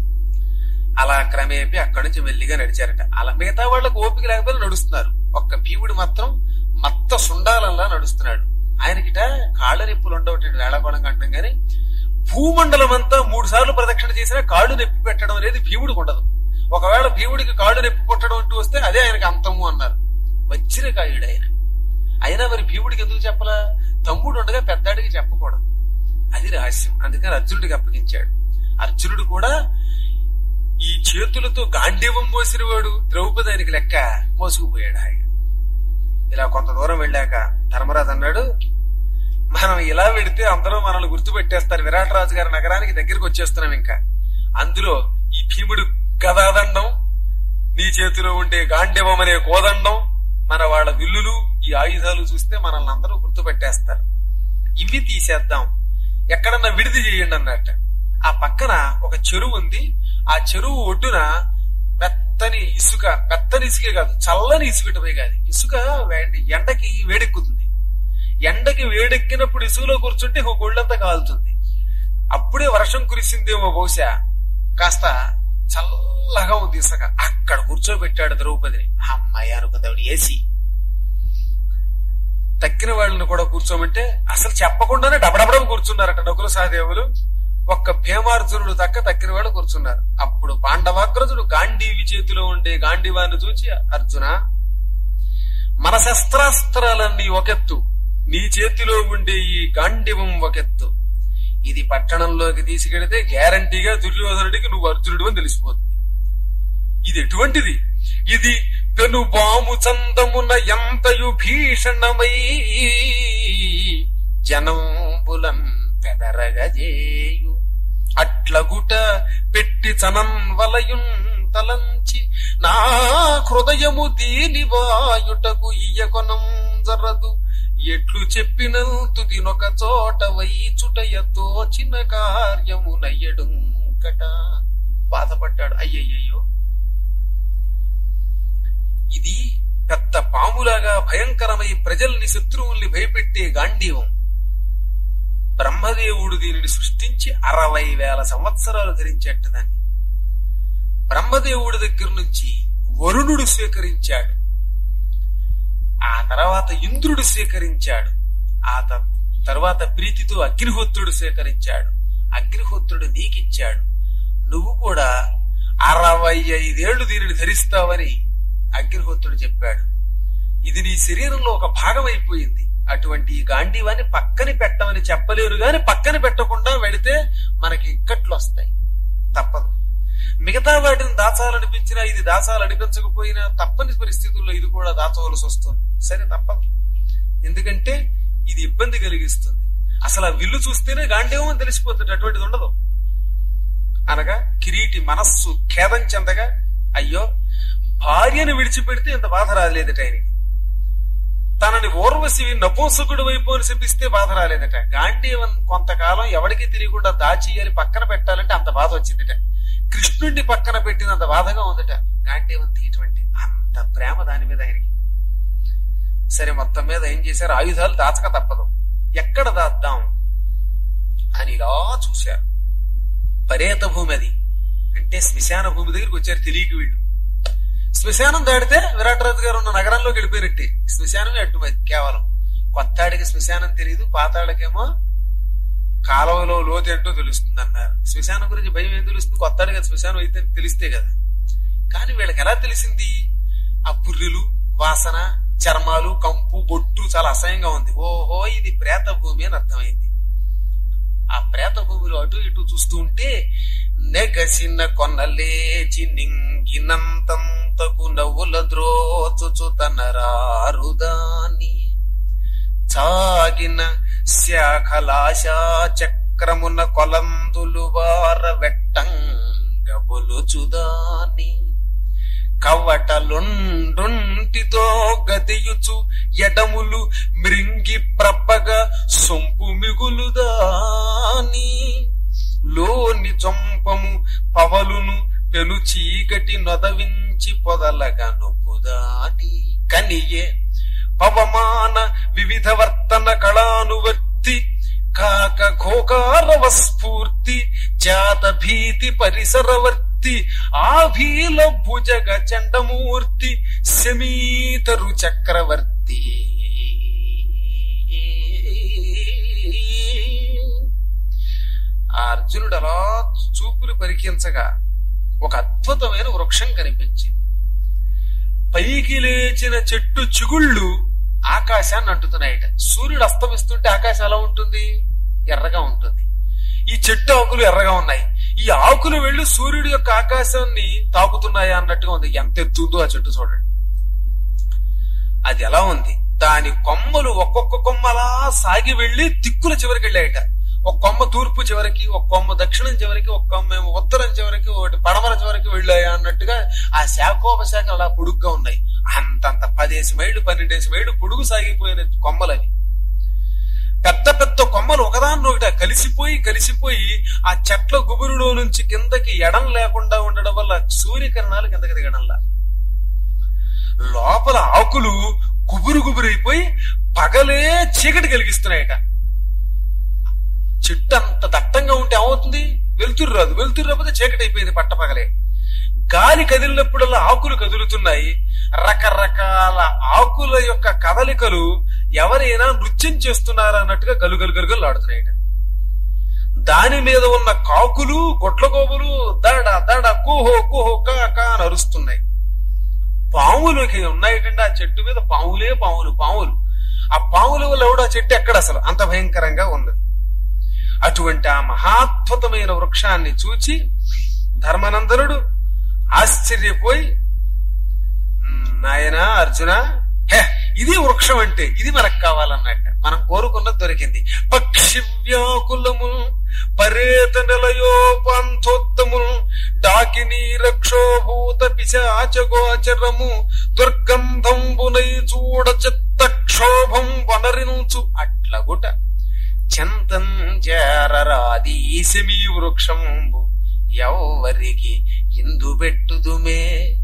అలా క్రమేపీ అక్కడి నుంచి మెల్లిగా నడిచారట అలా మిగతా వాళ్ళకు ఓపిక లేకపోతే నడుస్తున్నారు ఒక్క భీముడు మాత్రం మత్త సుండాలల్లా నడుస్తున్నాడు ఆయనకిట కాళ్ళ నొప్పులు ఉండవటండి వేళకోళం కంటాం గాని భూమండలం అంతా మూడు సార్లు ప్రదక్షిణ చేసినా కాళ్ళు నొప్పి పెట్టడం అనేది భీముడికి ఉండదు ఒకవేళ భీముడికి కాళ్ళు నొప్పి పుట్టడం అంటూ వస్తే అదే ఆయనకి అంతము అన్నారు వజ్రకాయుడు ఆయన అయినా మరి భీముడికి ఎందుకు చెప్పలా తమ్ముడు ఉండగా పెద్దాడికి చెప్పకూడదు అది రహస్యం అందుకని అర్జునుడికి అప్పగించాడు అర్జునుడు కూడా ఈ చేతులతో గాంధీవం మోసినవాడు ద్రౌపది ఆయనకి లెక్క మోసుకుపోయాడు ఆయన ఇలా కొంత దూరం వెళ్ళాక ధర్మరాజు అన్నాడు మనం ఇలా పెడితే అందరూ మనల్ని గుర్తుపెట్టేస్తారు విరాట్ రాజు గారి నగరానికి దగ్గరికి వచ్చేస్తున్నాం ఇంకా అందులో ఈ భీముడు గదాదండం నీ చేతిలో ఉండే గాండివం అనే కోదండం మన వాళ్ళ విల్లులు ఈ ఆయుధాలు చూస్తే మనల్ని అందరూ గుర్తుపెట్టేస్తారు ఇవి తీసేద్దాం ఎక్కడన్నా విడిది చేయండి అన్నట్ట ఆ పక్కన ఒక చెరువు ఉంది ఆ చెరువు ఒడ్డున మెత్తని ఇసుక మెత్తని ఇసుకే కాదు చల్లని ఇసుకటమే కాదు ఇసుక వే- ఎండకి వేడెక్కుతుంది ఎండకి వేడెక్కినప్పుడు ఇసుకలో కూర్చుంటే ఒక గొళ్ళంతా కాలుతుంది అప్పుడే వర్షం కురిసిందేమో బహుశా కాస్త చల్లగా ఉంది ఇసుక అక్కడ కూర్చోబెట్టాడు ద్రౌపదిని అమ్మాయి అనుకుందావిడ ఏసీ తక్కిన వాళ్ళని కూడా కూర్చోమంటే అసలు చెప్పకుండానే డబడబడం కూర్చున్నారట నకుల సహదేవులు ఒక్క భీమార్జునుడు తక్క తక్కిన వాళ్ళు కూర్చున్నారు అప్పుడు పాండవాగ్రజుడు గాంధీవి చేతిలో ఉండే గాంధీవాన్ని చూచి అర్జున మన శస్త్రాస్త్రాలన్నీ ఒకెత్తు నీ చేతిలో ఉండే ఈ గాంధీవం ఒకెత్తు ఇది పట్టణంలోకి తీసుకెడితే గ్యారంటీగా దుర్యోధనుడికి నువ్వు అర్జునుడు అని తెలిసిపోతుంది ఇది ఎటువంటిది ఇది పెను బాము చందమున ఎంతయు భీషణమై జనంబులం పెదరగజేయు అట్లగుట పెట్టి చనం వలయున్ తలంచి నా హృదయము దీని వాయుటకు ఇయ్యకొనం జరదు ఎట్లు చెప్పిన తుదినొక చోట వైచుటయతో చిన్న కార్యమునయ్యడుంకట బాధపడ్డాడు అయ్యయ్యో ఇది పెద్ద పాములాగా భయంకరమై ప్రజల్ని శత్రువుల్ని భయపెట్టే గాంధీవం బ్రహ్మదేవుడు దీనిని సృష్టించి అరవై వేల సంవత్సరాలు ధరించేట దాన్ని బ్రహ్మదేవుడి దగ్గర నుంచి వరుణుడు స్వీకరించాడు ఆ తర్వాత ఇంద్రుడు స్వీకరించాడు ఆ త- తర్వాత ప్రీతితో అగ్నిహోత్రుడు స్వీకరించాడు అగ్నిహోత్రుడు నీకిచ్చాడు నువ్వు కూడా అరవై ఐదేళ్లు దీనిని ధరిస్తావని అగ్నిహోత్రుడు చెప్పాడు ఇది నీ శరీరంలో ఒక భాగం అయిపోయింది అటువంటి ఈ గాంధీవాన్ని పక్కని పెట్టమని చెప్పలేరు గాని పక్కన పెట్టకుండా వెళితే మనకి ఇక్కట్లు వస్తాయి తప్పదు మిగతా వాటిని దాచాలనిపించినా ఇది దాచాలనిపించకపోయినా తప్పని పరిస్థితుల్లో ఇది కూడా దాచవలసి వస్తుంది సరే తప్పదు ఎందుకంటే ఇది ఇబ్బంది కలిగిస్తుంది అసలు ఆ విల్లు చూస్తేనే గాంధీవం అని తెలిసిపోతుంది అటువంటిది ఉండదు అనగా కిరీటి మనస్సు ఖేదం చెందగా అయ్యో భార్యను విడిచిపెడితే ఇంత బాధ రాలేదట ఆయనకి తనని ఓర్వశి నపుంసకుడు వైపు అని చెప్పిస్తే బాధ రాలేదట గాంధీవన్ కొంతకాలం ఎవరికి తెలియకుండా దాచేయాలి పక్కన పెట్టాలంటే అంత బాధ వచ్చిందట కృష్ణుడిని పక్కన పెట్టినంత బాధగా ఉందట గాంధీవన్ తీయటువంటి అంత ప్రేమ దాని మీద ఆయనకి సరే మొత్తం మీద ఏం చేశారు ఆయుధాలు దాచక తప్పదు ఎక్కడ దాద్దాం అని ఇలా చూశారు పరేత భూమి అది అంటే శ్మశాన భూమి దగ్గరికి వచ్చారు తెలియక వీళ్ళు శ్మశానం దాటితే విరాటరాజు గారు ఉన్న నగరంలోకి వెళ్ళిపోయినట్టే శ్మశానమే అడ్డుమైంది కేవలం కొత్తాడికి శ్మశానం తెలియదు పాతాడికేమో కాలువలో లోతు ఏంటో తెలుస్తుంది అన్నారు శ్మశానం గురించి భయం ఏం తెలుస్తుంది కొత్తాడికి అది శ్మశానం అయితే తెలిస్తే కదా కానీ వీళ్ళకి ఎలా తెలిసింది ఆ పుర్రెలు వాసన చర్మాలు కంపు బొట్టు చాలా అసహ్యంగా ఉంది ఓహో ఇది ప్రేత భూమి అని అర్థమైంది ఆ ప్రేత భూమిలో అటు ఇటు చూస్తూ ఉంటే నెగసిన కొనలేచి నింగినంతంతకు నవ్వుల ద్రోచుచు తన రారుదాని చాగిన శాఖలాశా చక్రమున కొలందులు వార వెట్టంగబులుచుదాని కవటలుండుంటితో గదియుచు ఎడములు మృంగి ప్రబ్బగ సొంపు మిగులుదాని లోని చొంపము పవలును పెను చీకటి నొదవించి పొదలగా నొప్పుదాని కనియే పవమాన వివిధ వర్తన కళానువర్తి కాక ఘోకారవ స్ఫూర్తి జాత భీతి పరిసరవర్తి ఆభీల భుజగ చండమూర్తి శమీతరు చక్రవర్తి ఆ అర్జునుడు అలా చూపులు పరికించగా ఒక అద్భుతమైన వృక్షం కనిపించింది పైకి లేచిన చెట్టు చిగుళ్ళు ఆకాశాన్ని అంటున్నాయట సూర్యుడు అస్తమిస్తుంటే ఆకాశం ఎలా ఉంటుంది ఎర్రగా ఉంటుంది ఈ చెట్టు ఆకులు ఎర్రగా ఉన్నాయి ఈ ఆకులు వెళ్లి సూర్యుడి యొక్క ఆకాశాన్ని తాకుతున్నాయా అన్నట్టుగా ఉంది ఎంత ఎత్తుందో ఆ చెట్టు చూడండి అది ఎలా ఉంది దాని కొమ్మలు ఒక్కొక్క కొమ్మలా సాగి వెళ్లి దిక్కుల చివరికి వెళ్ళాయట ఒక కొమ్మ తూర్పు చివరికి ఒక కొమ్మ దక్షిణం చివరికి ఒక కొమ్మ ఏమో ఉత్తరం చివరికి ఒకటి పడమర చివరికి వెళ్ళాయి అన్నట్టుగా ఆ శాఖోపశాఖ అలా పొడుగ్గా ఉన్నాయి అంతంత పదేసి మైళ్ళు పన్నెండేసి మైళ్ళు పొడుగు సాగిపోయిన కొమ్మలని పెద్ద పెద్ద కొమ్మలు ఒకదాన్ని ఒకటి కలిసిపోయి కలిసిపోయి ఆ చెట్ల గుబురులో నుంచి కిందకి ఎడం లేకుండా ఉండడం వల్ల సూర్యకిరణాలు కిందకి దిగడంలా లోపల ఆకులు గుబురు గుబురైపోయి పగలే చీకటి కలిగిస్తున్నాయట చెట్టు అంత దట్టంగా ఉంటే ఏమవుతుంది వెలుతురు రాదు వెలుతురు రాకపోతే చీకటి అయిపోయింది పట్టపగలే గాలి కదిలినప్పుడల్లా ఆకులు కదులుతున్నాయి రకరకాల ఆకుల యొక్క కదలికలు ఎవరైనా నృత్యం చేస్తున్నారా అన్నట్టుగా గలుగలు గలుగలు ఆడుతున్నాయట దాని మీద ఉన్న కాకులు గొడ్లగోబులు దడ దడ కూహో కూహో కా కా అని అరుస్తున్నాయి పాములకి ఉన్నాయటండి ఆ చెట్టు మీద పాములే పాములు పాములు ఆ పాముల వల్ల ఎవడు ఆ చెట్టు ఎక్కడ అసలు అంత భయంకరంగా ఉంది అటువంటి ఆ మహాద్భుతమైన వృక్షాన్ని చూచి ధర్మనందనుడు ఆశ్చర్యపోయి "ఉమ్, నాయనా అర్జున హే ఇది వృక్షం అంటే ఇది మనకు కావాలన్నట్ట మనం కోరుకున్నది దొరికింది పక్షి వ్యాకులము పరేత నిలయోపాంతోత్తము డాకిని రక్షోభూత పిశాచగోచరము దుర్గంధంబునై చూడ చిత్త క్షోభం వనరించు అట్లగుట చంతం చేరరాదీశమీ వృక్షంబు ఎవ్వరికి ఇందు పెట్టుదుమే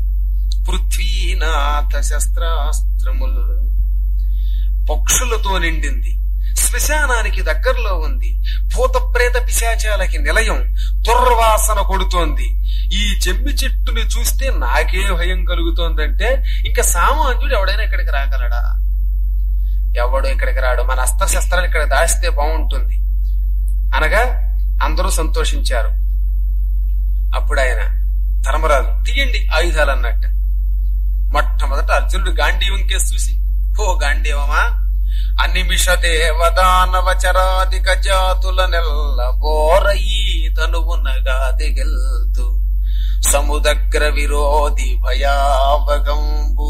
పృథ్వీనాథ శస్త్రాస్త్రములు పక్షులతో నిండింది శ్మశానానికి దగ్గరలో ఉంది భూత ప్రేత పిశాచాలకి నిలయం దుర్వాసన కొడుతోంది ఈ జమ్మి చెట్టుని చూస్తే నాకే భయం కలుగుతోందంటే ఇంకా సామాన్యుడు ఎవడైనా ఇక్కడికి రాగలడా ఎవడు ఇక్కడికి రాడు మన అస్త్రశస్త్రాలు ఇక్కడ దాస్తే బాగుంటుంది అనగా అందరూ సంతోషించారు అప్పుడు ఆయన ధర్మరాజు తీయండి ఆయుధాలు అన్నట్ట మొట్టమొదట అర్జునుడు గాంధీవం కేసు చూసి ఓ గాంధీవమా అనిమిష దేవదానవ చరాధిక జాతుల నెల్ల బోరయి తనువునగా దిగెల్తు సముదగ్ర విరోధి భయావగంబు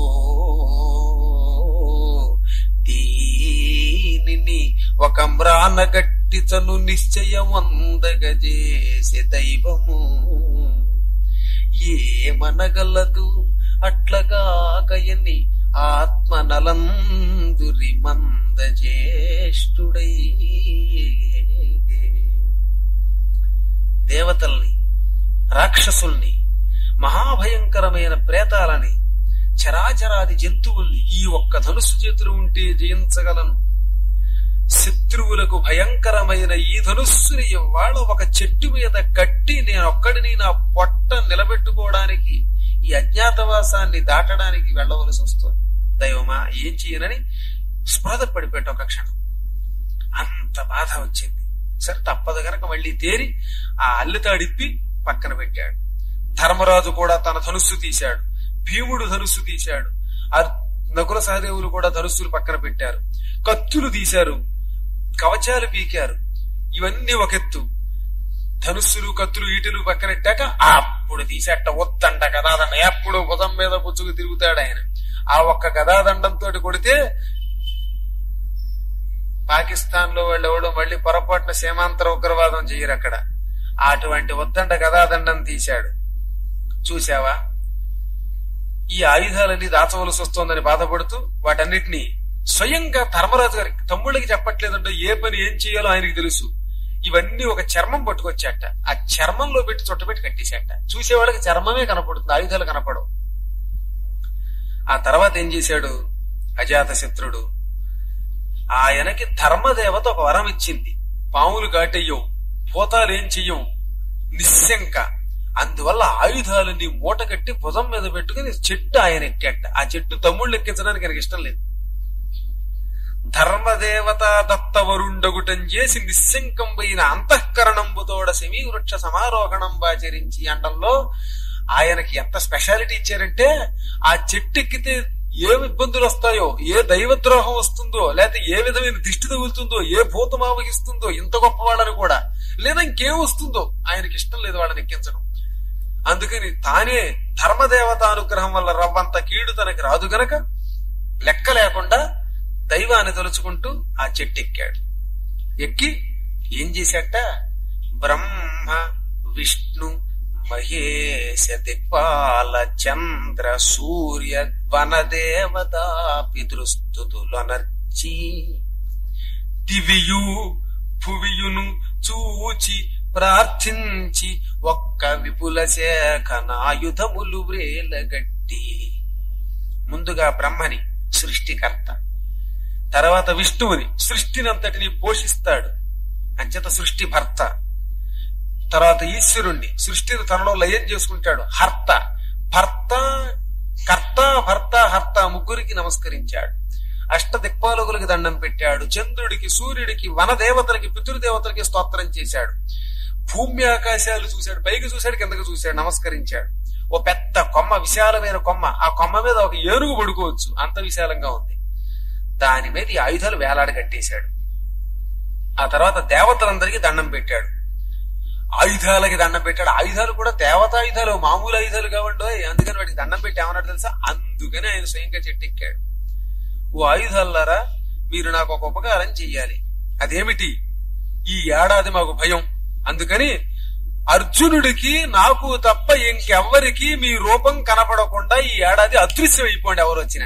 దీనిని ఒక మ్రాన గట్టిచను నిశ్చయమందగజేసి దైవము ఏమనగలదు అట్లగాకయని ఆత్మనలందురి మందజేష్ఠుడై దేవతల్ని రాక్షసుల్ని మహాభయంకరమైన ప్రేతాలని చరాచరాది జంతువుల్ని ఈ ఒక్క ధనుస్సు చేతులు ఉంటే జయించగలను శత్రువులకు భయంకరమైన ఈ ధనుస్సుని ఇవాళ ఒక చెట్టు మీద కట్టి నేను ఒక్కడిని నా పొట్ట నిలబెట్టుకోవడానికి ఈ అజ్ఞాతవాసాన్ని దాటడానికి వెళ్ళవలసి వస్తుంది దైవమా ఏం చేయనని స్పృహ పడిపెట్ట ఒక క్షణం అంత బాధ వచ్చింది సరే తప్పదు గనక మళ్ళీ తేరి ఆ అల్లితాడిప్పి పక్కన పెట్టాడు ధర్మరాజు కూడా తన ధనుస్సు తీశాడు భీముడు ధనుస్సు తీశాడు ఆ నకుల సహదేవులు కూడా ధనుస్సులు పక్కన పెట్టారు కత్తులు తీశారు కవచాలు పీకారు ఇవన్నీ ఒక ఎత్తు ధనుస్సులు కత్తులు ఈటలు పక్కనెట్టాక అప్పుడు తీసేట ఒత్తండ గదాదండ ఎప్పుడు భుజం మీద పుచ్చుకు తిరుగుతాడు ఆయన ఆ ఒక్క గదాదండంతో కొడితే పాకిస్తాన్ లో వాళ్ళు ఎవడో మళ్ళీ పొరపాటున సీమాంతర ఉగ్రవాదం చేయరు అక్కడ అటువంటి ఒత్తండ గదాదండం తీశాడు చూసావా ఈ ఆయుధాలన్నీ దాచవలసి వస్తోందని బాధపడుతూ వాటన్నిటినీ స్వయంగా ధర్మరాజు గారి తమ్ముళ్ళకి చెప్పట్లేదంటే ఏ పని ఏం చేయాలో ఆయనకి తెలుసు ఇవన్నీ ఒక చర్మం పట్టుకొచ్చాట ఆ చర్మంలో పెట్టి చుట్టబెట్టి కట్టేశాట చూసే వాళ్ళకి చర్మమే కనపడుతుంది ఆయుధాలు కనపడవు ఆ తర్వాత ఏం చేశాడు అజాత శత్రుడు ఆయనకి ధర్మదేవత ఒక వరం ఇచ్చింది పాములు ఘాటయ్యవు భూతాలు ఏం చెయ్యవు నిశ్శంక అందువల్ల ఆయుధాలన్నీ మూట కట్టి భుజం మీద పెట్టుకుని చెట్టు ఆయన ఎక్కాట ఆ చెట్టు తమ్ముళ్ళు ఎక్కించడానికి ఆయనకి ఇష్టం లేదు ధర్మదేవత దత్తవరుండగుటం చేసి నిశ్శంకంపైన అంతఃకరణంబుతోడ సెమీ వృక్ష సమారోహణం ఆచరించి అండంలో ఆయనకి ఎంత స్పెషాలిటీ ఇచ్చారంటే ఆ చెట్టు ఎక్కితే ఏ ఇబ్బందులు వస్తాయో ఏ దైవద్రోహం వస్తుందో లేకపోతే ఏ విధమైన దిష్టి తగులుతుందో ఏ భూతం ఆవహిస్తుందో ఇంత గొప్ప వాళ్ళని కూడా లేదా ఇంకేం వస్తుందో ఆయనకి ఇష్టం లేదు వాళ్ళని ఎక్కించడం అందుకని తానే ధర్మదేవత అనుగ్రహం వల్ల రవ్వంత కీడు తనకి రాదు గనక లెక్క లేకుండా దైవాన్ని తలుచుకుంటూ ఆ చెట్టు ఎక్కాడు ఎక్కి ఏం చేశాట బ్రహ్మ విష్ణు మహేశ దిక్పాల చంద్ర సూర్య వనదేవత పితృస్తుతులనర్చి దివియు భువియును చూచి ప్రార్థించి ఒక్క విపుల శాఖనాయుధములు వ్రేలగట్టి ముందుగా బ్రహ్మని సృష్టికర్త తర్వాత విష్ణువుని సృష్టినంతటిని పోషిస్తాడు అంచేత సృష్టి భర్త తర్వాత ఈశ్వరుణ్ణి సృష్టిని తనలో లయం చేసుకుంటాడు హర్త భర్త కర్త భర్త హర్త ముగ్గురికి నమస్కరించాడు అష్ట దిక్పాలకులకి దండం పెట్టాడు చంద్రుడికి సూర్యుడికి వనదేవతలకి పితృదేవతలకి స్తోత్రం చేశాడు భూమి ఆకాశాలు చూశాడు పైకి చూశాడు కిందకి చూశాడు నమస్కరించాడు ఓ పెద్ద కొమ్మ విశాలమైన కొమ్మ ఆ కొమ్మ మీద ఒక ఏనుగు పడుకోవచ్చు అంత విశాలంగా ఉంది దాని మీద ఈ ఆయుధాలు వేలాడ కట్టేశాడు ఆ తర్వాత దేవతలందరికీ దండం పెట్టాడు ఆయుధాలకి దండం పెట్టాడు ఆయుధాలు కూడా దేవతాయుధాలు మామూలు ఆయుధాలు కావండి అందుకని వాటికి దండం పెట్టి ఏమన్నాడు తెలుసా అందుకని ఆయన స్వయంగా చెట్టెక్కాడు ఓ ఆయుధాలారా మీరు నాకు ఒక ఉపకారం చెయ్యాలి అదేమిటి ఈ ఏడాది మాకు భయం అందుకని అర్జునుడికి నాకు తప్ప ఇంకెవ్వరికి మీ రూపం కనపడకుండా ఈ ఏడాది అదృశ్యం అయిపోండి ఎవరు వచ్చినా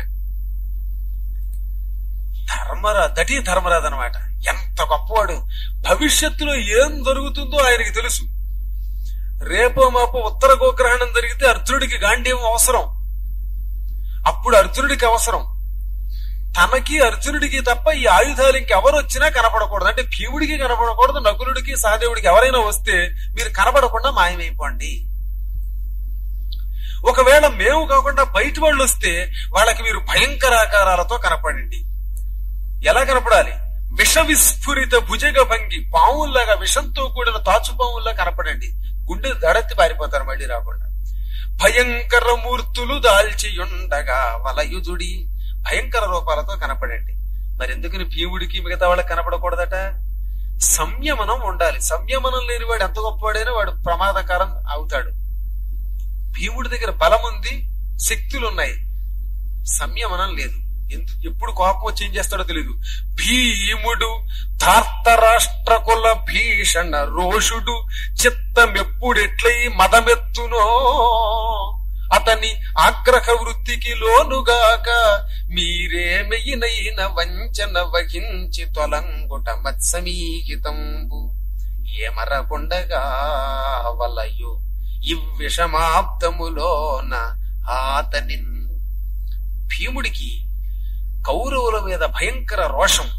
ధర్మరా దటి ధర్మరాజు అనమాట ఎంత గొప్పవాడు భవిష్యత్తులో ఏం జరుగుతుందో ఆయనకి తెలుసు రేపో మాపో ఉత్తర గోగ్రహణం జరిగితే అర్జునుడికి గాంధీవం అవసరం అప్పుడు అర్జునుడికి అవసరం తనకి అర్జునుడికి తప్ప ఈ ఆయుధాలు ఇంకెవరు వచ్చినా కనపడకూడదు అంటే భీముడికి కనపడకూడదు నకులుడికి సహదేవుడికి ఎవరైనా వస్తే మీరు కనపడకుండా మాయమైపోండి ఒకవేళ మేము కాకుండా బయట వాళ్ళు వస్తే వాళ్ళకి మీరు భయంకరాకారాలతో కనపడండి ఎలా కనపడాలి విష విస్ఫురిత భుజగ భంగి పావుల్లాగా విషంతో కూడిన తాచు పావుల్లా కనపడండి గుండె దడెత్తి పారిపోతారు మళ్ళీ రాకుండా భయంకర మూర్తులు దాల్చియుండగా వలయుజుడి భయంకర రూపాలతో కనపడండి మరి ఎందుకని భీముడికి మిగతా వాళ్ళకి కనపడకూడదట సంయమనం ఉండాలి సంయమనం లేని వాడు ఎంత గొప్పవాడైనా వాడు ప్రమాదకరం అవుతాడు భీముడి దగ్గర బలం ఉంది శక్తులు ఉన్నాయి సంయమనం లేదు ఎందు ఎప్పుడు కోపం వచ్చి ఏం చేస్తాడో తెలియదు భీముడు ధార్తరాష్ట్ర కుల భీషణ రోషుడు చిత్తం ఎప్పుడెట్లయి మదమెత్తునో అతని ఆగ్రహ వృత్తికి లోనుగాక మీరేమెయినైన వంచన వహించి తొలంగుట మత్సమీహితంబు ఏమరకుండగా వలయు ఇవ్విషమాప్తములోన ఆతని భీముడికి కౌరవుల మీద భయంకర రోషం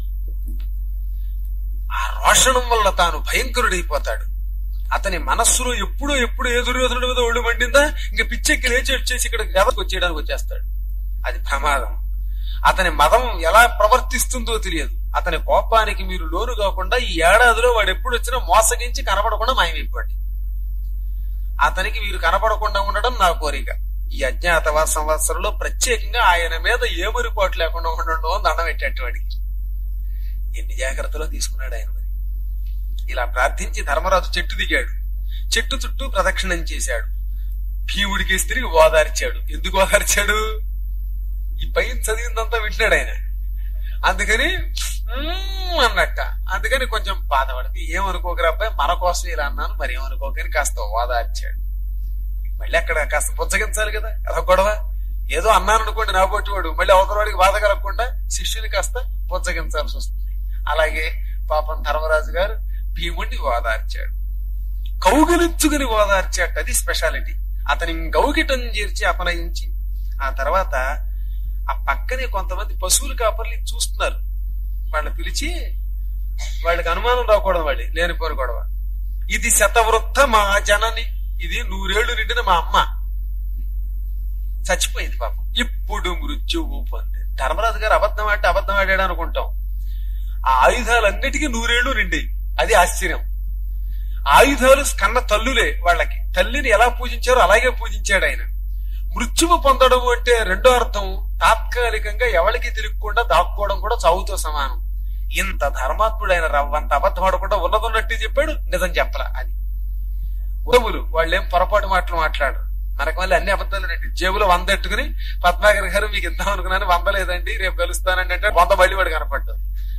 ఆ రోషణం వల్ల తాను భయంకరుడైపోతాడు అతని మనస్సులో ఎప్పుడో ఎప్పుడు ఏ దుర్యోధనుడి మీద ఒళ్ళు మండిందా ఇంకా పిచ్చెక్కి లేచి వచ్చేసి ఇక్కడ గదకు వచ్చేయడానికి వచ్చేస్తాడు అది ప్రమాదం అతని మదం ఎలా ప్రవర్తిస్తుందో తెలియదు అతని కోపానికి మీరు లోను కాకుండా ఈ ఏడాదిలో వాడు ఎప్పుడు వచ్చినా మోసగించి కనపడకుండా మాయమైపోండి అతనికి వీరు కనపడకుండా ఉండడం నా కోరిక ఈ అజ్ఞాతవాస సంవత్సరంలో ప్రత్యేకంగా ఆయన మీద ఏమరిపాటు లేకుండా ఉండడం అని దండం పెట్టేట్టు వాడికి ఎన్ని జాగ్రత్తలో తీసుకున్నాడు ఆయన మరి ఇలా ప్రార్థించి ధర్మరాజు చెట్టు దిగాడు చెట్టు చుట్టూ ప్రదక్షిణం చేశాడు భీముడికి తిరిగి ఓదార్చాడు ఎందుకు ఓదార్చాడు ఈ పైన చదివిందంతా వింటున్నాడు ఆయన అందుకని "మ్మ్" అన్నట్ట అందుకని కొంచెం బాధపడింది ఏమనుకోకరా అబ్బాయి మన కోసం ఇలా అన్నాను మరి ఏమనుకోకని కాస్త ఓదార్చాడు మళ్ళీ అక్కడ కాస్త పుచ్చగించాలి కదా అదొక గొడవ ఏదో అన్నాను అనుకోండి నా పొట్టి వాడు మళ్ళీ అవతల వాడికి బాధ కలగకుండా శిష్యుని కాస్త పుచ్చగించాల్సి వస్తుంది అలాగే పాపం ధర్మరాజు గారు భీముడిని ఓదార్చాడు కౌగిలించుకుని ఓదార్చాడు అది స్పెషాలిటీ అతని గౌగిటం చేర్చి అపనయించి ఆ తర్వాత ఆ పక్కనే కొంతమంది పశువులు కాపర్లు ఇది చూస్తున్నారు వాళ్ళని పిలిచి వాళ్ళకి అనుమానం రాకూడదు వాడి లేనిపోని గొడవ ఇది శతవృత్త మా జనని ఇది నూరేళ్లు నిండిన మా అమ్మ చచ్చిపోయింది పాపం ఇప్పుడు మృత్యువు పొంది ధర్మరాజు గారు అబద్ధం ఆడితే అబద్ధం ఆడాడు అనుకుంటాం ఆ ఆయుధాలన్నిటికీ నూరేళ్లు నిండి అది ఆశ్చర్యం ఆయుధాలు కన్న తల్లులే వాళ్ళకి తల్లిని ఎలా పూజించారో అలాగే పూజించాడు ఆయన మృత్యువు పొందడం అంటే రెండో అర్థం తాత్కాలికంగా ఎవరికి తిరగకుండా దాక్కోవడం కూడా చావుతో సమానం ఇంత ధర్మాత్ముడైన రవ్వంత అబద్ధం ఆడకుండా ఉన్నదన్నట్టు చెప్పాడు నిజం చెప్పరా అది ఉడవులు వాళ్ళేం పొరపాటు మాటలు మాట్లాడరు మనకు మళ్ళీ అన్ని అబద్ధాలు రండి జేబులో వంద ఎట్టుకుని పద్మాగర్ గారు మీకు ఇద్దాం అనుకున్నాను వంద లేదండి రేపు కలుస్తానండి అంటే వంద మళ్ళీ వాడు కనపడ్డు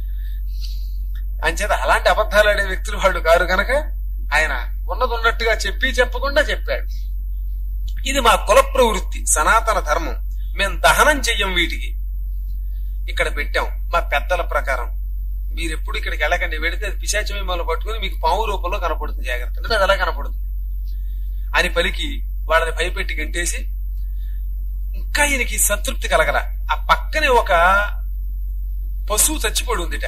అంచేత అలాంటి అబద్ధాలు ఆడే వ్యక్తులు వాళ్ళు కారు కనుక ఆయన ఉన్నది ఉన్నట్టుగా చెప్పి చెప్పకుండా చెప్పాడు ఇది మా కుల ప్రవృత్తి సనాతన ధర్మం మేము దహనం చెయ్యం వీటికి ఇక్కడ పెట్టాం మా పెద్దల ప్రకారం మీరు ఎప్పుడు ఇక్కడికి వెళ్ళకండి వెడితే అది పిశాచం మిమ్మల్ని పట్టుకుని మీకు పాము రూపంలో కనపడుతుంది జాగ్రత్త అంటే అది అలా కనపడుతుంది అని పలికి వాళ్ళని భయపెట్టి గంటేసి ఇంకా ఈయనకి సంతృప్తి కలగల ఆ పక్కనే ఒక పశువు చచ్చిపోయి ఉందిట